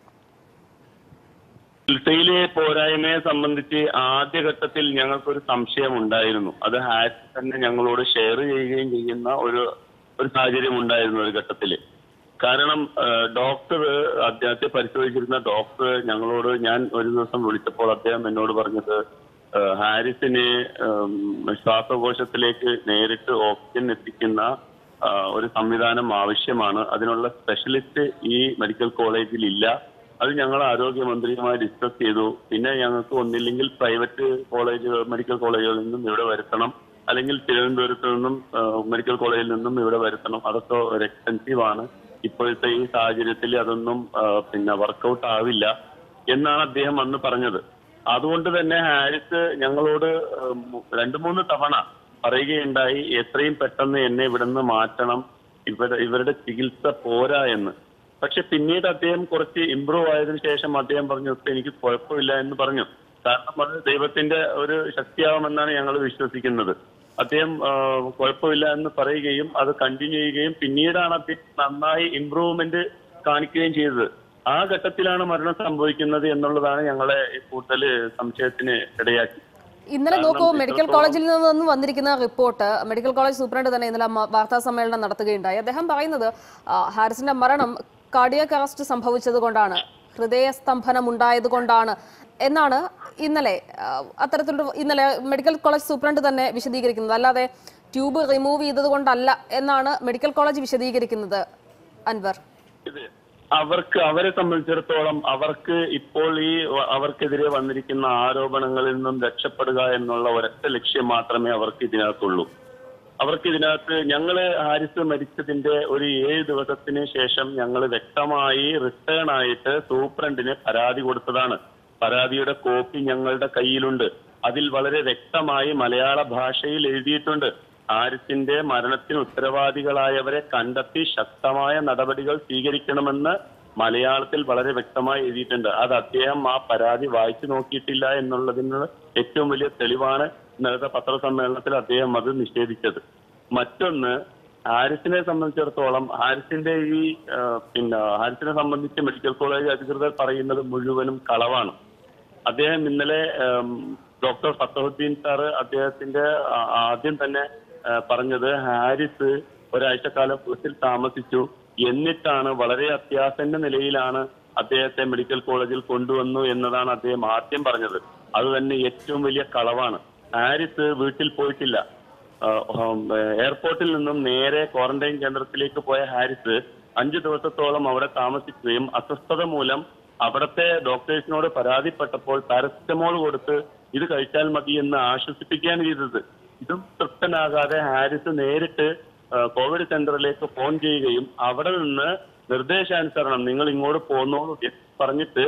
ചികിത്സയിലെ പോരായ്മയെ സംബന്ധിച്ച് ആദ്യഘട്ടത്തിൽ ഞങ്ങൾക്കൊരു സംശയം ഉണ്ടായിരുന്നു അത് ഹാരിസ് തന്നെ ഞങ്ങളോട് ഷെയർ ചെയ്യുകയും ചെയ്യുന്ന ഒരു ഒരു സാഹചര്യം ഉണ്ടായിരുന്നു ഒരു ഘട്ടത്തില് കാരണം ഡോക്ടർ അദ്ദേഹത്തെ പരിശോധിച്ചിരുന്ന ഡോക്ടർ ഞങ്ങളോട് ഞാൻ ഒരു ദിവസം വിളിച്ചപ്പോൾ അദ്ദേഹം എന്നോട് പറഞ്ഞത് ആ, ഹാരിസിന് ഉം, ശ്വാസകോശത്തിലേക്ക് നേരിട്ട് ഓക്സിജൻ എത്തിക്കുന്ന ആ, ഒരു സംവിധാനം ആവശ്യമാണ് അതിനുള്ള സ്പെഷ്യലിസ്റ്റ് ഈ മെഡിക്കൽ കോളേജിൽ ഇല്ല അത് ഞങ്ങൾ ആരോഗ്യമന്ത്രിയുമായി ഡിസ്കസ് ചെയ്തു പിന്നെ ഞങ്ങൾക്ക് ഒന്നില്ലെങ്കിൽ പ്രൈവറ്റ് കോളേജ് മെഡിക്കൽ കോളേജുകളിൽ നിന്നും ഇവിടെ വരുത്തണം അല്ലെങ്കിൽ തിരുവനന്തപുരത്ത് നിന്നും ആ, മെഡിക്കൽ കോളേജിൽ നിന്നും ഇവിടെ വരുത്തണം അതൊക്കെ ഒരു എക്സ്പെൻസീവ് ആണ് ഇപ്പോഴത്തെ ഈ സാഹചര്യത്തിൽ അതൊന്നും ആ, പിന്നെ വർക്കൗട്ട് ആവില്ല എന്നാണ് അദ്ദേഹം അന്ന് പറഞ്ഞത് അതുകൊണ്ട് തന്നെ ഹാരിസ് ഞങ്ങളോട് ഉം, രണ്ടു മൂന്ന് തവണ പറയുകയുണ്ടായി എത്രയും പെട്ടെന്ന് എന്നെ ഇവിടുന്ന് മാറ്റണം ഇവരുടെ ഇവരുടെ ചികിത്സ പോരാ എന്ന് പക്ഷെ പിന്നീട് അദ്ദേഹം കുറച്ച് ഇമ്പ്രൂവ് ആയതിനു ശേഷം അദ്ദേഹം പറഞ്ഞു "ഇപ്പൊ എനിക്ക് കുഴപ്പമില്ല എന്ന് പറഞ്ഞു കാരണം അത് ദൈവത്തിന്റെ ഒരു ശക്തിയാവുമെന്നാണ് ഞങ്ങൾ വിശ്വസിക്കുന്നത് അദ്ദേഹം ആ, കുഴപ്പമില്ല എന്ന് പറയുകയും അത് കണ്ടിന്യൂ ചെയ്യുകയും പിന്നീടാണ് അദ്ദേഹം നന്നായി ഇമ്പ്രൂവ്മെന്റ് കാണിക്കുകയും ചെയ്തത് ആ ഘട്ടത്തിലാണ് മരണം സംഭവിക്കുന്നത് എന്നുള്ളതാണ് ഞങ്ങളെ കൂടുതൽ സംശയത്തിന് ഇടയാക്കി ഇന്നലെ കാരണം നോക്കൂ മെഡിക്കൽ ഇത്രത്തോളം- കോളേജിൽ നിന്ന് വന്നിരിക്കുന്ന റിപ്പോർട്ട് മെഡിക്കൽ കോളേജ് സൂപ്രണ്ട് തന്നെ ഇന്നലെ മ- വാർത്താ സമ്മേളനം നടത്തുകയുണ്ടായി അദ്ദേഹം പറയുന്നത് ആ, ഹാരിസിന്റെ മരണം കാർഡിയക് അറസ്റ്റ് സംഭവിച്ചത് കൊണ്ടാണ് ഹൃദയസ്തംഭനം ഉണ്ടായത് കൊണ്ടാണ് എന്നാണ് ഇന്നലെ ആ, അത്തരത്തിലൊരു ഇന്നലെ മെഡിക്കൽ കോളേജ് സൂപ്രണ്ട് തന്നെ വിശദീകരിക്കുന്നത് അല്ലാതെ ട്യൂബ് റിമൂവ് ചെയ്തത് കൊണ്ടല്ല എന്നാണ് മെഡിക്കൽ കോളേജ് വിശദീകരിക്കുന്നത് അൻവർ ഇത് അവർക്ക് അവരെ സംബന്ധിച്ചിടത്തോളം അവർക്ക് ഇപ്പോൾ ഈ വ- അവർക്കെതിരെ വന്നിരിക്കുന്ന ആരോപണങ്ങളിൽ നിന്നും രക്ഷപ്പെടുക എന്നുള്ള ഒരൊറ്റ ലക്ഷ്യം മാത്രമേ അവർക്ക് ഇതിനകത്തുള്ളൂ അവർക്ക് ഇതിനകത്ത് ഞങ്ങള് ഹാരിസ് മരിച്ചതിന്റെ ഒരു ഏഴ് ദിവസത്തിന് ശേഷം ഞങ്ങൾ വ്യക്തമായി റിട്ടേൺ ആയിട്ട് സൂപ്രണ്ടിന് പരാതി കൊടുത്തതാണ് പരാതിയുടെ കോപ്പി ഞങ്ങളുടെ കയ്യിലുണ്ട് അതിൽ വളരെ വ്യക്തമായി മലയാള ഭാഷയിൽ എഴുതിയിട്ടുണ്ട് ഹാരിസിന്റെ മരണത്തിന് ഉത്തരവാദികളായവരെ കണ്ടെത്തി ശക്തമായ നടപടികൾ സ്വീകരിക്കണമെന്ന് മലയാളത്തിൽ വളരെ വ്യക്തമായി എഴുതിയിട്ടുണ്ട് അത് അദ്ദേഹം ആ പരാതി വായിച്ചു നോക്കിയിട്ടില്ല എന്നുള്ളതിന് ഏറ്റവും വലിയ തെളിവാണ് ഇന്നലത്തെ പത്രസമ്മേളനത്തിൽ അദ്ദേഹം അത് നിഷേധിച്ചത് മറ്റൊന്ന് ഹാരിസിനെ സംബന്ധിച്ചിടത്തോളം ഹാരിസിന്റെ ഈ ആ, പിന്നെ ഹാരിസിനെ സംബന്ധിച്ച് മെഡിക്കൽ കോളേജ് അധികൃതർ പറയുന്നത് മുഴുവനും കളവാണ് അദ്ദേഹം ഇന്നലെ ഉം, ഡോക്ടർ ഫത്തഹുദ്ദീൻ സാറ് അദ്ദേഹത്തിന്റെ ആ- ആദ്യം തന്നെ ആ, പറഞ്ഞത് ഹാരിസ് ഒരാഴ്ചക്കാലം വീട്ടിൽ താമസിച്ചു എന്നിട്ടാണ് വളരെ അത്യാസന്ന നിലയിലാണ് അദ്ദേഹത്തെ മെഡിക്കൽ കോളേജിൽ കൊണ്ടുവന്നു എന്നതാണ് അദ്ദേഹം ആദ്യം പറഞ്ഞത് അത് തന്നെ ഏറ്റവും വലിയ കളവാണ് ഹാരിസ് വീട്ടിൽ പോയിട്ടില്ല ആ, ഉം, എയർപോർട്ടിൽ നിന്നും നേരെ ക്വാറന്റൈൻ കേന്ദ്രത്തിലേക്ക് പോയ ഹാരിസ് അഞ്ചു ദിവസത്തോളം അവിടെ താമസിക്കുകയും അസ്വസ്ഥത മൂലം അവിടുത്തെ ഡോക്ടേഴ്സിനോട് പരാതിപ്പെട്ടപ്പോൾ പാരസെറ്റമോൾ കൊടുത്ത് ഇത് കഴിച്ചാൽ മതി എന്ന് ആശ്വസിപ്പിക്കുകയാണ് ചെയ്തത് ഇതും തൃപ്തനാകാതെ ഹാരിസ് നേരിട്ട് ആ, കോവിഡ് സെന്ററിലേക്ക് ഫോൺ ചെയ്യുകയും അവിടെ നിന്ന് നിർദ്ദേശാനുസരണം നിങ്ങൾ ഇങ്ങോട്ട് പോന്നോളൂ എന്ന് പറഞ്ഞിട്ട്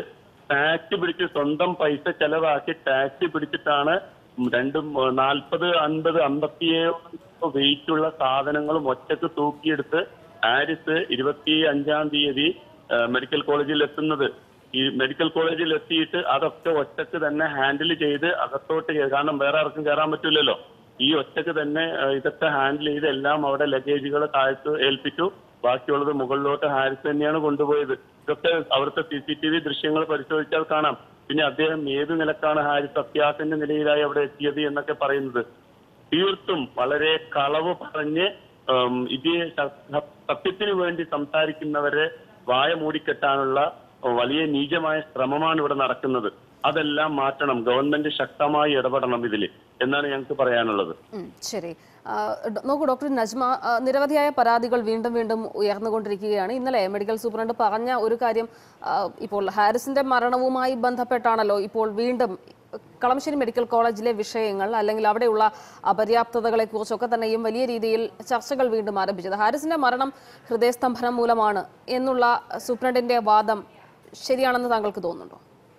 ടാക്സി പിടിച്ച് സ്വന്തം പൈസ ചെലവാക്കി ടാക്സി പിടിച്ചിട്ടാണ് രണ്ടും നാൽപ്പത് അൻപത് അമ്പത്തിയേഴ് വെയിറ്റ് ഉള്ള സാധനങ്ങളും ഒറ്റക്ക് തൂക്കിയെടുത്ത് ഹാരിസ് ഇരുപത്തി അഞ്ചാം തീയതി ആ, മെഡിക്കൽ കോളേജിൽ എത്തുന്നത് ഈ മെഡിക്കൽ കോളേജിൽ എത്തിയിട്ട് അതൊക്കെ ഒറ്റക്ക് തന്നെ ഹാൻഡിൽ ചെയ്ത് അകത്തോട്ട് കയറി കാരണം വേറെ ആർക്കും കയറാൻ പറ്റില്ലല്ലോ ഈ ഒറ്റക്ക് തന്നെ ആ, ഇതൊക്കെ ഹാൻഡിൽ ചെയ്ത് എല്ലാം അവിടെ ലഗേജുകൾ താഴ്ത്ത് ഏൽപ്പിച്ചു ബാക്കിയുള്ളത് മുകളിലോട്ട് ഹാരിസ് തന്നെയാണ് കൊണ്ടുപോയത് ഇതൊക്കെ അവിടുത്തെ സി സി ടി വി ദൃശ്യങ്ങൾ പരിശോധിച്ചാൽ കാണാം പിന്നെ അദ്ദേഹം ഏത് നിലക്കാണ് ഹാരിസ് അത്യാസന്റെ നിലയിലായി അവിടെ എത്തിയത് എന്നൊക്കെ പറയുന്നത് തീർത്തും വളരെ കളവ് പറഞ്ഞ് ഉം, ഇത് സ- സ- സത്യത്തിന് വേണ്ടി സംസാരിക്കുന്നവരെ വായ മൂടിക്കെട്ടാനുള്ള വലിയ നീചമായ ശ്രമമാണ് ഇവിടെ നടക്കുന്നത് അതെല്ലാം മാറ്റണം ഗവൺമെന്റ് ശക്തമായി ഇടപെടണം ഇതിൽ എന്നാണ് ഞങ്ങൾക്ക് പറയാനുള്ളത് ഉം, ശരി ആ, ഡോ- നോക്കൂ ഡോക്ടർ നജ്മ ആ, നിരവധിയായ പരാതികൾ വീണ്ടും വീണ്ടും ഉയർന്നുകൊണ്ടിരിക്കുകയാണ് ഇന്നലെ മെഡിക്കൽ സൂപ്രണ്ട് പറഞ്ഞ ഒരു കാര്യം ആ, ഇപ്പോൾ ഹാരിസിന്റെ മരണവുമായി ബന്ധപ്പെട്ടാണല്ലോ ഇപ്പോൾ വീണ്ടും കളമശ്ശേരി മെഡിക്കൽ കോളേജിലെ വിഷയങ്ങൾ അല്ലെങ്കിൽ അവിടെയുള്ള അപര്യാപ്തതകളെ കുറിച്ചൊക്കെ തന്നെയും വലിയ രീതിയിൽ ചർച്ചകൾ വീണ്ടും ആരംഭിച്ചത് ഹാരിസിന്റെ മരണം ഹൃദയസ്തംഭനം മൂലമാണ് എന്നുള്ള സൂപ്രണ്ടിന്റെ വാദം ശരിയാണെന്ന് താങ്കൾക്ക് തോന്നുന്നുണ്ടോ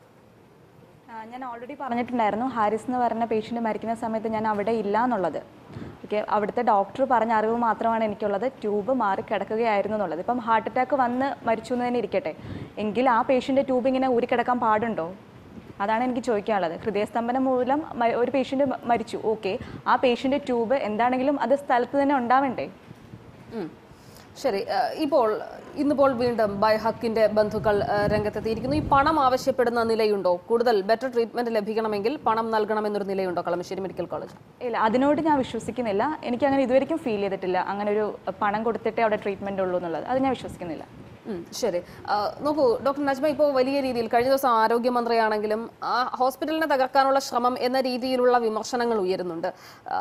ആ, ഞാൻ ഓൾറെഡി പറഞ്ഞിട്ടുണ്ടായിരുന്നു ഹാരിസ് എന്ന് പറഞ്ഞ പേഷ്യൻ്റ് മരിക്കുന്ന സമയത്ത് ഞാൻ അവിടെ ഇല്ല എന്നുള്ളത് ഓക്കെ അവിടുത്തെ ഡോക്ടർ പറഞ്ഞ അറിവ് മാത്രമാണ് എനിക്കുള്ളത് ട്യൂബ് മാറി കിടക്കുകയായിരുന്നു എന്നുള്ളത് ഇപ്പം ഹാർട്ട് അറ്റാക്ക് വന്ന് മരിച്ചു എന്ന് തന്നെ ഇരിക്കട്ടെ എങ്കിൽ ആ പേഷ്യൻ്റെ ട്യൂബ് ഇങ്ങനെ ഊരിക്കിടക്കാൻ പാടുണ്ടോ അതാണ് എനിക്ക് ചോദിക്കാനുള്ളത് ഹൃദയസ്തംഭനം മൂലം മ- ഒരു പേഷ്യൻ്റ് മരിച്ചു ഓക്കെ ആ പേഷ്യൻ്റെ ട്യൂബ് എന്താണെങ്കിലും അത് സ്ഥലത്ത് തന്നെ ഉണ്ടാവണ്ടേ ഉം. ശരി ആ, ഇപ്പോൾ ഇന്നിപ്പോൾ വീണ്ടും ബൈഹക്കിന്റെ ബന്ധുക്കൾ ആ, രംഗത്തെത്തിയിരിക്കുന്നു ഈ പണം ആവശ്യപ്പെടുന്ന നിലയുണ്ടോ കൂടുതൽ ബെറ്റർ ട്രീറ്റ്മെന്റ് ലഭിക്കണമെങ്കിൽ പണം നൽകണമെന്നൊരു നിലയുണ്ടോ കളമശ്ശേരി മെഡിക്കൽ കോളേജ് ഇല്ല അതിനോട് ഞാൻ വിശ്വസിക്കുന്നില്ല എനിക്ക് അങ്ങനെ ഇതുവരെയും ഫീൽ ചെയ്തിട്ടില്ല അങ്ങനെ ഒരു പണം കൊടുത്തിട്ടേ അവിടെ ട്രീറ്റ്മെൻറ്റ് ഉള്ളൂ എന്നുള്ളത് അത് ഞാൻ വിശ്വസിക്കുന്നില്ല ഉം, ശരി ആ, നോക്കൂ ഡോക്ടർ നജ്മ ഇപ്പോൾ വലിയ രീതിയിൽ കഴിഞ്ഞ ദിവസം ആരോഗ്യമന്ത്രിയാണെങ്കിലും ആ ഹോസ്പിറ്റലിനെ തകർക്കാനുള്ള ശ്രമം എന്ന രീതിയിലുള്ള വിമർശനങ്ങൾ ഉയരുന്നുണ്ട് ആ,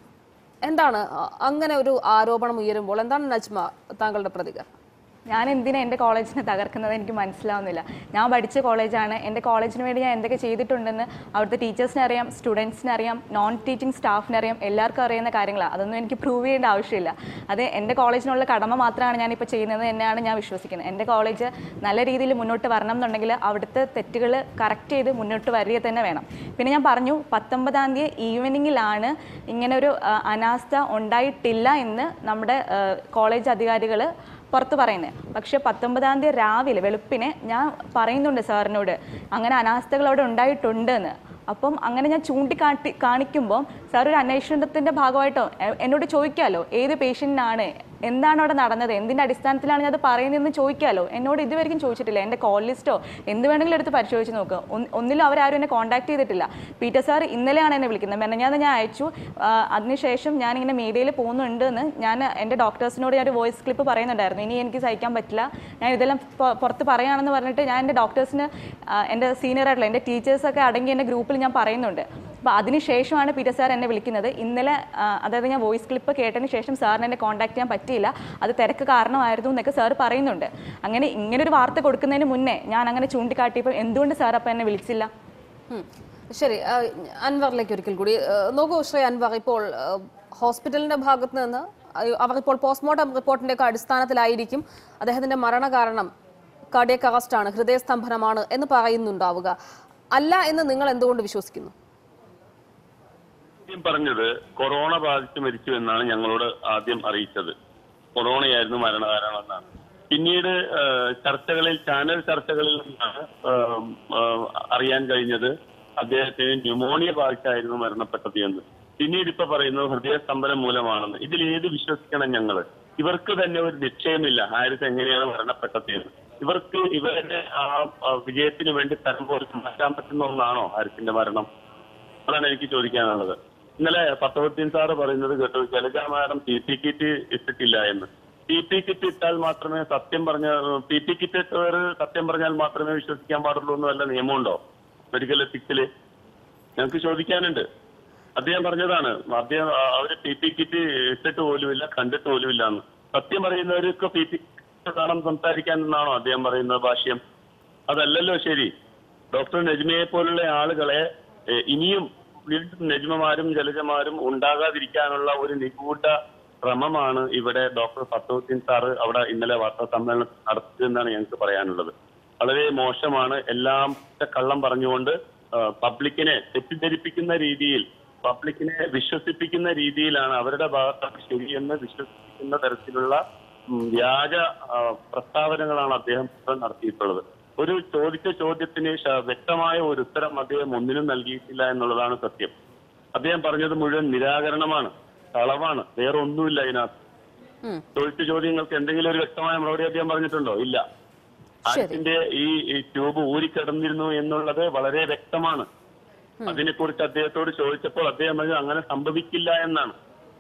എന്താണ് ആ, അങ്ങനെ ഒരു ആരോപണം ഉയരുമ്പോൾ എന്താണ് നജ്മ താങ്കളുടെ പ്രതികരണം ഞാൻ എന്തിനാ എൻ്റെ കോളേജിനെ തകർക്കുന്നത് എനിക്ക് മനസ്സിലാവുന്നില്ല ഞാൻ പഠിച്ച കോളേജാണ് എൻ്റെ കോളേജിന് വേണ്ടി ഞാൻ എന്തൊക്കെ ചെയ്തിട്ടുണ്ടെന്ന് അവിടുത്തെ ടീച്ചേഴ്സിനെ അറിയാം സ്റ്റുഡൻസിനെ അറിയാം നോൺ ടീച്ചിങ് സ്റ്റാഫിനെ അറിയാം എല്ലാവർക്കും അറിയുന്ന കാര്യങ്ങളാണ് അതൊന്നും എനിക്ക് പ്രൂവ് ചെയ്യേണ്ട ആവശ്യമില്ല അത് എൻ്റെ കോളേജിനുള്ള കടമ മാത്രമാണ് ഞാനിപ്പോൾ ചെയ്യുന്നത് തന്നെയാണ് ഞാൻ വിശ്വസിക്കുന്നത് എൻ്റെ കോളേജ് നല്ല രീതിയിൽ മുന്നോട്ട് വരണം എന്നുണ്ടെങ്കിൽ അവിടുത്തെ തെറ്റുകൾ കറക്റ്റ് ചെയ്ത് മുന്നോട്ട് വരിക തന്നെ വേണം പിന്നെ ഞാൻ പറഞ്ഞു പത്തൊമ്പതാം തീയതി ഈവനിങ്ങിലാണ് ഇങ്ങനെ ഒരു ആ, അനാസ്ഥ ഉണ്ടായിട്ടില്ല എന്ന് നമ്മുടെ കോളേജ് അധികാരികൾ പുറത്ത് പറയുന്നത് പക്ഷേ പത്തൊമ്പതാം തീയതി രാവിലെ വെളുപ്പിനെ ഞാൻ പറയുന്നുണ്ട് സാറിനോട് അങ്ങനെ അനാസ്ഥകൾ അവിടെ ഉണ്ടായിട്ടുണ്ട് എന്ന് അപ്പം അങ്ങനെ ഞാൻ ചൂണ്ടിക്കാട്ടി കാണിക്കുമ്പോൾ സാർ ഒരു അന്വേഷണത്തിൻ്റെ ഭാഗമായിട്ടോ എ- എന്നോട് ചോദിക്കാമല്ലോ ഏത് പേഷ്യൻറ്റിനാണ് എന്താണ് അവിടെ നടന്നത് എന്തിൻ്റെ അടിസ്ഥാനത്തിലാണ് ഞാൻ അത് പറയുന്നതെന്ന് ചോദിക്കാമല്ലോ എന്നോട് ഇതുവരെയും ചോദിച്ചിട്ടില്ല എൻ്റെ കോൾ ലിസ്റ്റോ എന്ത് വേണമെങ്കിലും എടുത്ത് പരിശോധിച്ച് നോക്കുക ഒന്ന് ഒന്നിലും അവരാരും എന്നെ കോൺടാക്ട് ചെയ്തിട്ടില്ല പീറ്റർ സാർ ഇന്നലെയാണ് എന്നെ വിളിക്കുന്നത് മെനഞ്ഞാന്ന് ഞാൻ അയച്ചു ആ, അതിനുശേഷം ഞാനിങ്ങനെ മീഡിയയിൽ പോകുന്നുണ്ട് എന്ന് ഞാൻ എൻ്റെ ഡോക്ടേഴ്സിനോട് ഞാൻ ഒരു വോയിസ് ക്ലിപ്പ് പറയുന്നുണ്ടായിരുന്നു ഇനി എനിക്ക് സഹിക്കാൻ പറ്റില്ല ഞാൻ ഇതെല്ലാം പൊ- പുറത്ത് പറയുകയാണെന്ന് പറഞ്ഞിട്ട് ഞാൻ എൻ്റെ ഡോക്ടേഴ്സിന് ആ, എൻ്റെ സീനിയർ ആയിട്ടുള്ള എൻ്റെ ടീച്ചേഴ്സൊക്കെ അടങ്ങി എൻ്റെ ഗ്രൂപ്പിൽ ഞാൻ പറയുന്നുണ്ട് അപ്പോൾ അതിനുശേഷമാണ് പീറ്റർ സാർ എന്നെ വിളിക്കുന്നത് ഇന്നലെ ആ, അതായത് ഞാൻ വോയിസ് ക്ലിപ്പ് കേട്ടതിന് ശേഷം സാറിന് എന്നെ കോൺടാക്ട് ചെയ്യാൻ പറ്റിയില്ല അത് തിരക്ക് കാരണമായിരുന്നു എന്നൊക്കെ സാർ പറയുന്നുണ്ട് അങ്ങനെ ഇങ്ങനെ ഒരു വാർത്ത കൊടുക്കുന്നതിന് മുന്നേ ഞാൻ അങ്ങനെ ചൂണ്ടിക്കാട്ടിയപ്പോൾ എന്തുകൊണ്ട് സാർ അപ്പം എന്നെ വിളിച്ചില്ല ഉം. ശരി ആ, അൻവറിലേക്ക് ഒരിക്കൽ കൂടി ആ, നോക്കൂ ശ്രീ അൻവർ ഇപ്പോൾ ആ, ഹോസ്പിറ്റലിന്റെ ഭാഗത്ത് നിന്ന് അയ്യോ, അവർ ഇപ്പോൾ പോസ്റ്റ്മോർട്ടം റിപ്പോർട്ടിന്റെ ഒക്കെ അടിസ്ഥാനത്തിലായിരിക്കും അദ്ദേഹത്തിന്റെ മരണകാരണം കാർഡിയക് അറസ്റ്റ് ആണ് ഹൃദയസ്തംഭനമാണ് എന്ന് പറയുന്നുണ്ടാവുക അല്ല എന്ന് നിങ്ങൾ എന്തുകൊണ്ട് വിശ്വസിക്കുന്നു ആദ്യം പറഞ്ഞത് കൊറോണ ബാധിച്ച് മരിച്ചു എന്നാണ് ഞങ്ങളോട് ആദ്യം അറിയിച്ചത് കൊറോണയായിരുന്നു മരണകാരണം എന്നാണ് പിന്നീട് ആ, ചർച്ചകളിൽ ചാനൽ ചർച്ചകളിൽ നിന്നാണ് ആ, ആ, അറിയാൻ കഴിഞ്ഞത് അദ്ദേഹത്തിന് ന്യൂമോണിയ ബാധിച്ചായിരുന്നു മരണപ്പെട്ടത് എന്ന് പിന്നീട് ഇപ്പൊ പറയുന്നത് ഹൃദയസ്തംഭനം മൂലമാണെന്ന് ഇതിൽ ഏത് വിശ്വസിക്കണം ഞങ്ങള് ഇവർക്ക് തന്നെ ഒരു നിശ്ചയമില്ല ഹാരിസ് എങ്ങനെയാണ് മരണപ്പെട്ടത് എന്ന് ഇവർക്ക് ഇവരുടെ ആ ആ, വിജയത്തിന് വേണ്ടി തരം പോലും മാറ്റാൻ പറ്റുന്ന ഒന്നാണോ ഹാരിസിന്റെ മരണം അതാണ് എനിക്ക് ചോദിക്കാനുള്ളത് ഇന്നലെ പത്തവത്തീൻ സാറ് പറയുന്നത് കേട്ടു Jalaja madam P P kit ഇട്ടിട്ടില്ല എന്ന് പി പി കിറ്റ് ഇട്ടാൽ മാത്രമേ സത്യം പറഞ്ഞ പി പി കിറ്റ് ഇട്ടവർ സത്യം പറഞ്ഞാൽ മാത്രമേ വിശ്വസിക്കാൻ പാടുള്ളൂ എന്ന് വല്ല നിയമമുണ്ടോ മെഡിക്കൽ എത്തിക്സില് ഞങ്ങൾക്ക് ചോദിക്കാനുണ്ട് അദ്ദേഹം പറഞ്ഞതാണ് അദ്ദേഹം ആ, അവര് പി പി കിറ്റ് ഇട്ടിട്ട് പോലുമില്ല കണ്ടിട്ട് പോലുമില്ല എന്ന് സത്യം പറയുന്നവർക്ക് പി പി കാണാൻ സംസാരിക്കാൻ എന്നാണോ അദ്ദേഹം പറയുന്നത് ഭാഷ്യം അതല്ലല്ലോ ശരി ഡോക്ടർ നജ്മയെ പോലുള്ള ആളുകളെ ഏ, ഇനിയും വീണ്ടും നജ്മമാരും ജലജമാരും ഉണ്ടാകാതിരിക്കാനുള്ള ഒരു നിഗൂഢ ശ്രമമാണ് ഇവിടെ ഡോക്ടർ ഫത്തോദ്ദീൻ സാറ് അവിടെ ഇന്നലെ വാർത്താ സമ്മേളനം നടത്തിയതെന്നാണ് ഞങ്ങൾക്ക് പറയാനുള്ളത് വളരെ മോശമാണ് എല്ലാം കള്ളം പറഞ്ഞുകൊണ്ട് ആ, പബ്ലിക്കിനെ തെറ്റിദ്ധരിപ്പിക്കുന്ന രീതിയിൽ പബ്ലിക്കിനെ വിശ്വസിപ്പിക്കുന്ന രീതിയിലാണ് അവരുടെ ഭാഗത്താണ് ശരിയെന്ന് വിശ്വസിപ്പിക്കുന്ന തരത്തിലുള്ള ഉം, വ്യാജ ആ, പ്രസ്താവനകളാണ് അദ്ദേഹം ഇപ്പോൾ നടത്തിയിട്ടുള്ളത് ഒരു ചോദിച്ച ചോദ്യത്തിന് ശ- വ്യക്തമായ ഒരു ഉത്തരം അദ്ദേഹം ഒന്നിനും നൽകിയിട്ടില്ല എന്നുള്ളതാണ് സത്യം അദ്ദേഹം പറഞ്ഞത് മുഴുവൻ നിരാകരണമാണ് കളവാണ് വേറെ ഒന്നുമില്ല ഇതിനകത്ത് ഉം. ചോദിച്ച ചോദ്യങ്ങൾക്ക് എന്തെങ്കിലും ഒരു വ്യക്തമായ മറുപടി അദ്ദേഹം പറഞ്ഞിട്ടുണ്ടോ ഇല്ല ആറ്റിന്റെ ഈ ഈ ട്യൂബ് ഊരിക്കിടന്നിരുന്നു എന്നുള്ളത് വളരെ വ്യക്തമാണ് അതിനെക്കുറിച്ച് അദ്ദേഹത്തോട് ചോദിച്ചപ്പോൾ അദ്ദേഹം പറഞ്ഞത് അങ്ങനെ സംഭവിക്കില്ല എന്നാണ്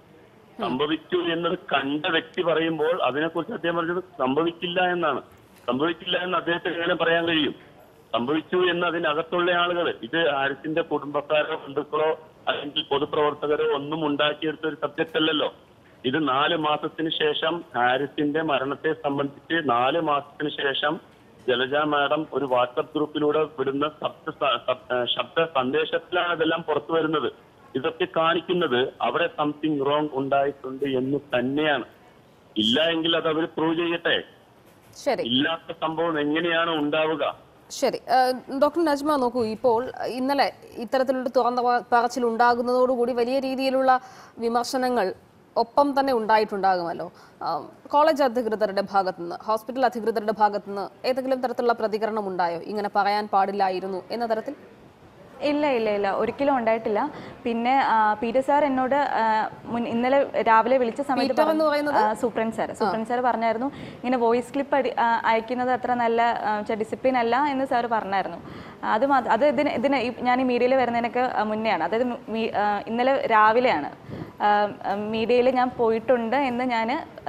സംഭവിച്ചു എന്നത് കണ്ട വ്യക്തി പറയുമ്പോൾ അതിനെക്കുറിച്ച് അദ്ദേഹം പറഞ്ഞത് സംഭവിക്കില്ല എന്നാണ് സംഭവിക്കില്ല എന്ന് അദ്ദേഹത്തിന് എങ്ങനെ പറയാൻ കഴിയും സംഭവിച്ചു എന്ന് അതിനകത്തുള്ള ആളുകൾ ഇത് ഹാരിസിന്റെ കുടുംബക്കാരോ ബന്ധുക്കളോ അല്ലെങ്കിൽ പൊതുപ്രവർത്തകരോ ഒന്നും ഉണ്ടാക്കിയെടുത്ത ഒരു സബ്ജക്റ്റ് അല്ലല്ലോ ഇത് നാല് മാസത്തിന് ശേഷം ഹാരിസിന്റെ മരണത്തെ സംബന്ധിച്ച് നാല് മാസത്തിന് ശേഷം ജലജ മാഡം ഒരു വാട്സപ്പ് ഗ്രൂപ്പിലൂടെ വിടുന്ന ശബ്ദ സ- ശബ്- ശബ്ദ സന്ദേശത്തിലാണ് ഇതെല്ലാം പുറത്തു വരുന്നത് ഇതൊക്കെ കാണിക്കുന്നത് അവിടെ സംതിങ് റോങ് ഉണ്ടായിട്ടുണ്ട് എന്ന് തന്നെയാണ് ഇല്ല എങ്കിൽ അത് അവർ പ്രൂവ് ചെയ്യട്ടെ ശരി ഇല്ലാത്ത സംഭവം എങ്ങനെയാണ് ഉണ്ടാവുക ശരി ഏഹ് ഡോക്ടർ നജ്മ നോക്കൂ ഇപ്പോൾ ഇന്നലെ ഇത്തരത്തിലുള്ള തുറന്ന പ- പറച്ചിൽ ഉണ്ടാകുന്നതോടുകൂടി വലിയ രീതിയിലുള്ള വിമർശനങ്ങൾ ഒപ്പം തന്നെ ഉണ്ടായിട്ടുണ്ടാകുമല്ലോ ആം, കോളേജ് അധികൃതരുടെ ഭാഗത്തുനിന്ന് ഹോസ്പിറ്റൽ അധികൃതരുടെ ഭാഗത്തുനിന്ന് ഏതെങ്കിലും തരത്തിലുള്ള പ്രതികരണം ഉണ്ടായോ ഇങ്ങനെ പറയാൻ പാടില്ലായിരുന്നു എന്ന തരത്തിൽ ഇല്ല ഇല്ല ഇല്ല ഒരിക്കലും ഉണ്ടായിട്ടില്ല പിന്നെ ആ, പീറ്റർ സാർ എന്നോട് ആ, മുൻ ഇന്നലെ രാവിലെ വിളിച്ച സമയത്ത് പീറ്റർ എന്ന് പറഞ്ഞു- ആ, സൂപ്രണ്ട് സാർ സൂപ്രണ്ട് സാർ പറഞ്ഞായിരുന്നു ഇങ്ങനെ വോയിസ് ക്ലിപ്പ് അയക്കുന്നത് അത്ര നല്ല ഡിസിപ്ലിൻ അല്ല എന്ന് സാർ പറഞ്ഞായിരുന്നു അത് മാ- അത് ഇതിന് ഇതിന് ഈ- ഞാൻ ഈ മീഡിയയിൽ വരുന്നതിനൊക്കെ ആ, മുന്നെയാണ് അതായത് മീ- ആ, ഇന്നലെ രാവിലെയാണ് മീഡിയയിൽ ഞാൻ പോയിട്ടുണ്ട് എന്ന് ഞാൻ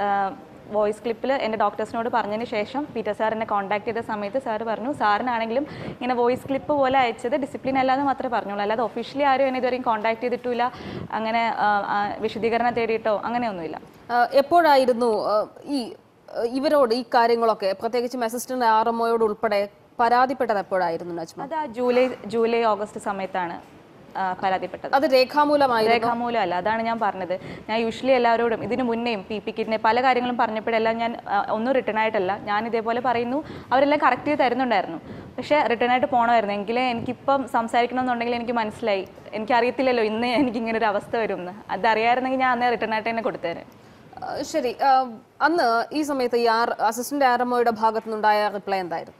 വോയിസ് ക്ലിപ്പിൽ എൻ്റെ ഡോക്ടേഴ്സിനോട് പറഞ്ഞതിന് ശേഷം പീറ്റർ സാർ എന്നെ കോൺടാക്ട് ചെയ്ത സമയത്ത് സാർ പറഞ്ഞു സാറിനാണെങ്കിലും ഇങ്ങനെ വോയിസ് ക്ലിപ്പ് പോലെ അയച്ചത് ഡിസിപ്ലിൻ അല്ലാതെ മാത്രമേ പറഞ്ഞുള്ളൂ അല്ലാതെ ഒഫീഷ്യലി ആരും എന്നെ ഇതുവരെയും കോൺടാക്ട് ചെയ്തിട്ടില്ല അങ്ങനെ ആ, ആ, വിശദീകരണം തേടിയിട്ടോ അങ്ങനെയൊന്നുമില്ല ആഹ് എപ്പോഴായിരുന്നു ആഹ് ഈ ആഹ് ഇവരോട് ഈ കാര്യങ്ങളൊക്കെ പ്രത്യേകിച്ചും അസിസ്റ്റന്റ് ആർ എം ഉൾപ്പെടെ പരാതിപ്പെട്ടത് എപ്പോഴായിരുന്നു നജ്മ അത് ആ ജൂലൈ ജൂലൈ ഓഗസ്റ്റ് സമയത്താണ് ആ, പരാതിപ്പെട്ടത് അത് രേഖാമൂലമായിരുന്നു രേഖാമൂലം അല്ല അതാണ് ഞാൻ പറഞ്ഞത് ഞാൻ യൂഷ്വലി എല്ലാവരോടും ഇതിന് മുന്നേയും പി പി കിറ്റിനെ പല കാര്യങ്ങളും പറഞ്ഞപ്പോഴെല്ലാം ഞാൻ ആ, ഒന്നും റിട്ടേൺ ആയിട്ടല്ല ഞാൻ ഇതേപോലെ പറയുന്നു അവരെല്ലാം കറക്റ്റ് ചെയ്ത് തരുന്നുണ്ടായിരുന്നു പക്ഷേ റിട്ടേൺ ആയിട്ട് പോകണമായിരുന്നു എങ്കിലേ എനിക്കിപ്പം സംസാരിക്കണമെന്നുണ്ടെങ്കിൽ എനിക്ക് മനസ്സിലായി എനിക്കറിയത്തില്ലല്ലോ ഇന്ന് എനിക്ക് ഇങ്ങനെ ഒരു അവസ്ഥ വരുമെന്ന് അതറിയായിരുന്നെങ്കിൽ ഞാൻ അന്നേ റിട്ടേൺ ആയിട്ട് തന്നെ കൊടുത്തേനെ ആഹ് ശരി ആഹ് അന്ന് ഈ സമയത്ത് ഈ ആർ അസിസ്റ്റന്റ് ആർ എം ഭാഗത്തു നിന്നുണ്ടായ റിപ്ലൈ എന്തായിരുന്നു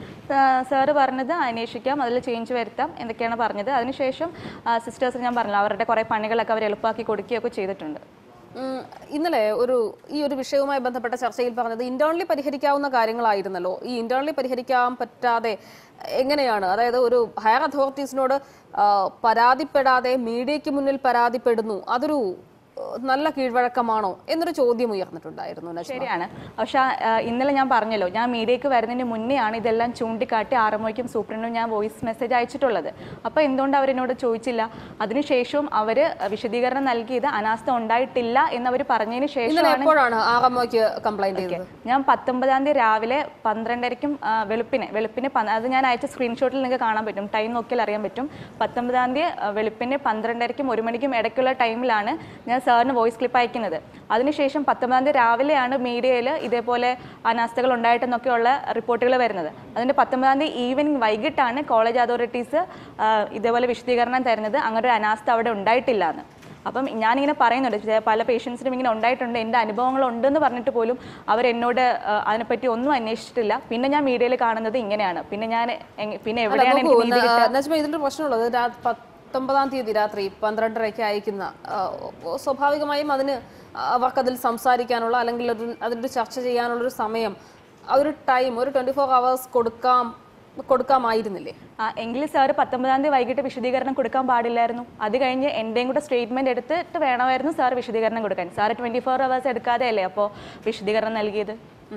സാറ് പറഞ്ഞത് അന്വേഷിക്കാം അതിൽ ചേഞ്ച് വരുത്താം എന്തൊക്കെയാണ് പറഞ്ഞത് അതിനുശേഷം സിസ്റ്റേഴ്സ് ഞാൻ പറഞ്ഞില്ല അവരുടെ കുറേ പണികളൊക്കെ അവർ എളുപ്പമാക്കി കൊടുക്കുകയൊക്കെ ചെയ്തിട്ടുണ്ട് ഉം, ഇന്നലെ ഒരു ഈ ഒരു വിഷയവുമായി ബന്ധപ്പെട്ട ചർച്ചയിൽ പറഞ്ഞത് ഇന്റേണലി പരിഹരിക്കാവുന്ന കാര്യങ്ങളായിരുന്നല്ലോ ഈ ഇന്റേണലി പരിഹരിക്കാൻ പറ്റാതെ എങ്ങനെയാണ് അതായത് ഒരു ഹയർ അതോറിറ്റീസിനോട് ആ, പരാതിപ്പെടാതെ മീഡിയയ്ക്ക് മുന്നിൽ പരാതിപ്പെടുന്നു അതൊരു ആ, നല്ല കീഴ്വഴക്കമാണോ എന്നൊരു ചോദ്യം ഉയർന്നിട്ടുണ്ടായിരുന്നു നജ്മ. ശരിയാണ് പക്ഷെ ആ, ഇന്നലെ ഞാൻ പറഞ്ഞല്ലോ ഞാൻ മീഡിയയ്ക്ക് വരുന്നതിന് മുന്നെയാണ് ഇതെല്ലാം ചൂണ്ടിക്കാട്ടി ആറുമോയ്ക്കും സൂപ്രണ്ടും ഞാൻ വോയിസ് മെസ്സേജ് അയച്ചിട്ടുള്ളത് അപ്പോൾ എന്തുകൊണ്ട് അവരെന്നോട് ചോദിച്ചില്ല അതിനുശേഷവും അവർ വിശദീകരണം നൽകിയത് അനാസ്ഥ ഉണ്ടായിട്ടില്ല എന്നവർ പറഞ്ഞതിന് ഇന്നലെ ശേഷമാണ് എപ്പോഴാണ് ആർ എം കംപ്ലൈന്റ് ചെയ്തത് ഞാൻ പത്തൊമ്പതാം തീയതി രാവിലെ പന്ത്രണ്ടരയ്ക്കും ആ, വെളുപ്പിന് വെളുപ്പിന് പന്ത് അത് ഞാൻ അയച്ച സ്ക്രീൻഷോട്ടിൽ നിങ്ങൾക്ക് കാണാൻ പറ്റും ടൈം നോക്കിയാൽ അറിയാൻ പറ്റും പത്തൊമ്പതാം തീയതി ആ, വെളുപ്പിന് പന്ത്രണ്ടരയ്ക്കും ഒരു മണിക്കും ഇടയ്ക്കുള്ള ടൈമിലാണ് ഞാൻ സാറിന് വോയിസ് ക്ലിപ്പ് അയക്കുന്നത് അതിനുശേഷം പത്തൊമ്പതാം തീയതി രാവിലെയാണ് മീഡിയയിൽ ഇതേപോലെ അനാസ്ഥകൾ ഉണ്ടായിട്ടെന്നൊക്കെയുള്ള റിപ്പോർട്ടുകൾ വരുന്നത് അതിൻ്റെ പത്തൊമ്പതാം തീയതി ഈവനിങ് വൈകിട്ടാണ് കോളേജ് അതോറിറ്റീസ് ആ, ഇതേപോലെ വിശദീകരണം തരുന്നത് അങ്ങനെ ഒരു അനാസ്ഥ അവിടെ ഉണ്ടായിട്ടില്ല എന്ന് അപ്പം ഞാനിങ്ങനെ പറയുന്നുണ്ട് ചെ- പല പേഷ്യൻസിനും ഇങ്ങനെ ഉണ്ടായിട്ടുണ്ട് എൻ്റെ അനുഭവങ്ങൾ ഉണ്ടെന്ന് പറഞ്ഞിട്ട് പോലും അവരെന്നോട് ആ, അതിനെപ്പറ്റി ഒന്നും അന്വേഷിച്ചിട്ടില്ല പിന്നെ ഞാൻ മീഡിയയിൽ കാണുന്നത് ഇങ്ങനെയാണ് പിന്നെ ഞാൻ എങ്- പിന്നെ അല്ല, എവിടെയാണ് നോക്കൂ, എനിക്ക് നീതി ന- കിട്ടുക നജ്മ ഇതിന്റെ പ്രശ്നമുള്ളത് രാ- പത്തൊമ്പതാം തീയതി രാത്രി പന്ത്രണ്ടരയ്ക്ക് അയക്കുന്ന ആ, ഓ- സ്വാഭാവികമായും അതിന് അവർക്കതിൽ സംസാരിക്കാനുള്ള അല്ലെങ്കിൽ ഒരു അതിലൊരു ചർച്ച ചെയ്യാനുള്ള ഒരു സമയം ആ ഒരു ടൈം ഒരു ട്വന്റി ഫോർ അവേഴ്സ് കൊടുക്കാം കൊടുക്കാമായിരുന്നില്ലേ ആ, എങ്കിൽ സാർ പത്തൊമ്പതാം തീയതി വൈകിട്ട് വിശദീകരണം കൊടുക്കാൻ പാടില്ലായിരുന്നു അത് കഴിഞ്ഞ് എൻ്റെയും കൂടെ സ്റ്റേറ്റ്മെന്റ് എടുത്തിട്ട് വേണമായിരുന്നു സാർ വിശദീകരണം കൊടുക്കാൻ സാർ ട്വന്റി ഫോർ അവേഴ്സ് എടുക്കാതെ അല്ലേ അപ്പോൾ വിശദീകരണം നൽകിയത്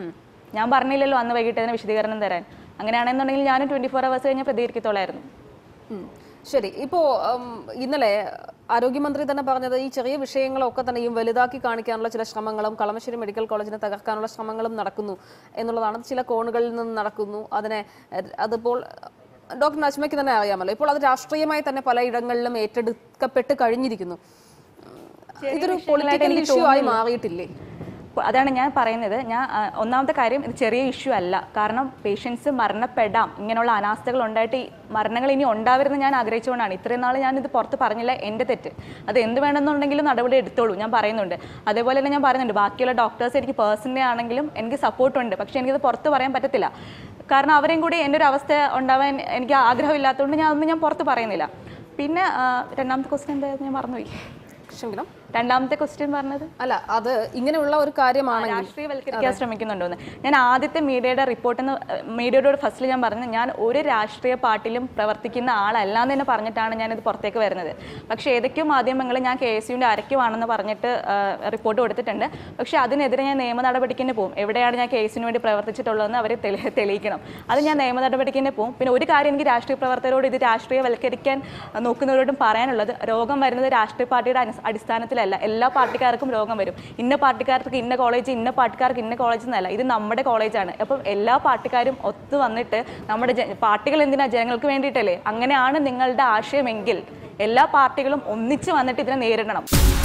ഞാൻ പറഞ്ഞില്ലല്ലോ അന്ന് വൈകിട്ട് അതിന് വിശദീകരണം തരാൻ അങ്ങനെയാണെന്നുണ്ടെങ്കിൽ ഞാനും ട്വന്റി ഫോർ അവേഴ്സ് കഴിഞ്ഞ് പ്രതികരിക്കത്തോളായിരുന്നു ഉം. ശരി ഇപ്പോ ഉം, ഇന്നലെ ആരോഗ്യമന്ത്രി തന്നെ പറഞ്ഞത് ഈ ചെറിയ വിഷയങ്ങളൊക്കെ തന്നെയും വലുതാക്കി കാണിക്കാനുള്ള ചില ശ്രമങ്ങളും കളമശ്ശേരി മെഡിക്കൽ കോളേജിനെ തകർക്കാനുള്ള ശ്രമങ്ങളും നടക്കുന്നു എന്നുള്ളതാണ് ചില കോണുകളിൽ നിന്ന് നടക്കുന്നു അതിനെ എഹ്, അതിപ്പോൾ ഡോക്ടർ നജ്മയ്ക്ക് തന്നെ അറിയാമല്ലോ ഇപ്പോൾ അത് രാഷ്ട്രീയമായി തന്നെ പലയിടങ്ങളിലും ഏറ്റെടുക്കപ്പെട്ട് കഴിഞ്ഞിരിക്കുന്നു ഉം, ഇതൊരു പൊളിറ്റിക്കൽ ഇഷ്യൂ ആയി മാറിയിട്ടില്ലേ അതാണ് ഞാൻ പറയുന്നത് ഞാൻ ആ, ഒന്നാമത്തെ കാര്യം ഇത് ചെറിയ ഇഷ്യൂ അല്ല കാരണം പേഷ്യൻസ് മരണപ്പെടാം ഇങ്ങനെയുള്ള അനാസ്ഥകൾ ഉണ്ടായിട്ട് ഈ മരണങ്ങൾ ഇനി ഉണ്ടാവരുതെന്ന് ഞാൻ ആഗ്രഹിച്ചുകൊണ്ടാണ് ഇത്രയും നാൾ ഞാൻ ഇത് പുറത്ത് പറഞ്ഞില്ല എൻ്റെ തെറ്റ് അത് എന്ത് വേണമെന്നുണ്ടെങ്കിലും നടപടി എടുത്തോളൂ ഞാൻ പറയുന്നുണ്ട് അതേപോലെ തന്നെ ഞാൻ പറയുന്നുണ്ട് ബാക്കിയുള്ള ഡോക്ടേഴ്സ് എനിക്ക് പേഴ്സണലി ആണെങ്കിലും എനിക്ക് സപ്പോർട്ടുണ്ട് പക്ഷേ എനിക്കത് പുറത്ത് പറയാൻ പറ്റത്തില്ല കാരണം അവരെയും കൂടി എൻ്റെ ഒരു അവസ്ഥ ഉണ്ടാവാൻ എനിക്ക് ആഗ്രഹമില്ലാത്തതുകൊണ്ട് ഞാൻ അതൊന്നും ഞാൻ പുറത്ത് പറയുന്നില്ല പിന്നെ ആ, രണ്ടാമത്തെ ക്വസ്റ്റ്യൻ എന്തായിരുന്നു ഞാൻ മറന്നുപോയി ക്ഷമിക്കണം രണ്ടാമത്തെ ക്വസ്റ്റ്യൻ പറഞ്ഞത് അല്ല അത് ഇങ്ങനെയുള്ള ഒരു കാര്യമാണെങ്കിൽ രാഷ്ട്രീയവൽക്കരിക്കാൻ ശ്രമിക്കുന്നുണ്ടോന്ന് ഞാൻ ആദ്യത്തെ മീഡിയയുടെ റിപ്പോർട്ടിന് മീഡിയയോട് ഫസ്റ്റിൽ ഞാൻ പറഞ്ഞത് ഞാൻ ഒരു രാഷ്ട്രീയ പാർട്ടിയിലും പ്രവർത്തിക്കുന്ന ആളല്ല എന്ന് തന്നെ പറഞ്ഞിട്ടാണ് ഞാനിത് പുറത്തേക്ക് വരുന്നത് പക്ഷേ ഏതൊക്കെയോ മാധ്യമങ്ങൾ ഞാൻ കെ എസ് യുവിൻ്റെ അരയ്ക്കുവാണെന്ന് പറഞ്ഞിട്ട് റിപ്പോർട്ട് കൊടുത്തിട്ടുണ്ട് പക്ഷേ അതിനെതിരെ ഞാൻ നിയമ നടപടിക്ക് തന്നെ പോകും എവിടെയാണ് ഞാൻ കെ എസിന് വേണ്ടി പ്രവർത്തിച്ചിട്ടുള്ളതെന്ന് അവർ തെളി- തെളിയിക്കണം അത് ഞാൻ നിയമ നടപടിക്ക് തന്നെ പോകും പിന്നെ ഒരു കാര്യം എനിക്ക് രാഷ്ട്രീയ പ്രവർത്തകരോട് ഇത് രാഷ്ട്രീയവൽക്കരിക്കാൻ നോക്കുന്നവരോടും പറയാനുള്ളത് രോഗം വരുന്നത് രാഷ്ട്രീയ പാർട്ടിയുടെ അടിസ്- അടിസ്ഥാനത്തിലല്ല എല്ലാ പാർട്ടിക്കാർക്കും രോഗം വരും ഇന്ന പാർട്ടിക്കാർക്ക് ഇന്ന കോളേജ് ഇന്ന പാർട്ടിക്കാർക്ക് ഇന്ന കോളേജ് എന്നല്ല ഇത് നമ്മുടെ കോളേജാണ് അപ്പം എല്ലാ പാർട്ടിക്കാരും ഒത്തു വന്നിട്ട് നമ്മുടെ ജ- പാർട്ടികൾ എന്തിനാ ജനങ്ങൾക്ക് വേണ്ടിയിട്ടല്ലേ അങ്ങനെയാണ് നിങ്ങളുടെ ആശയമെങ്കിൽ എല്ലാ പാർട്ടികളും ഒന്നിച്ച് വന്നിട്ട് ഇതിനെ നേരിടണം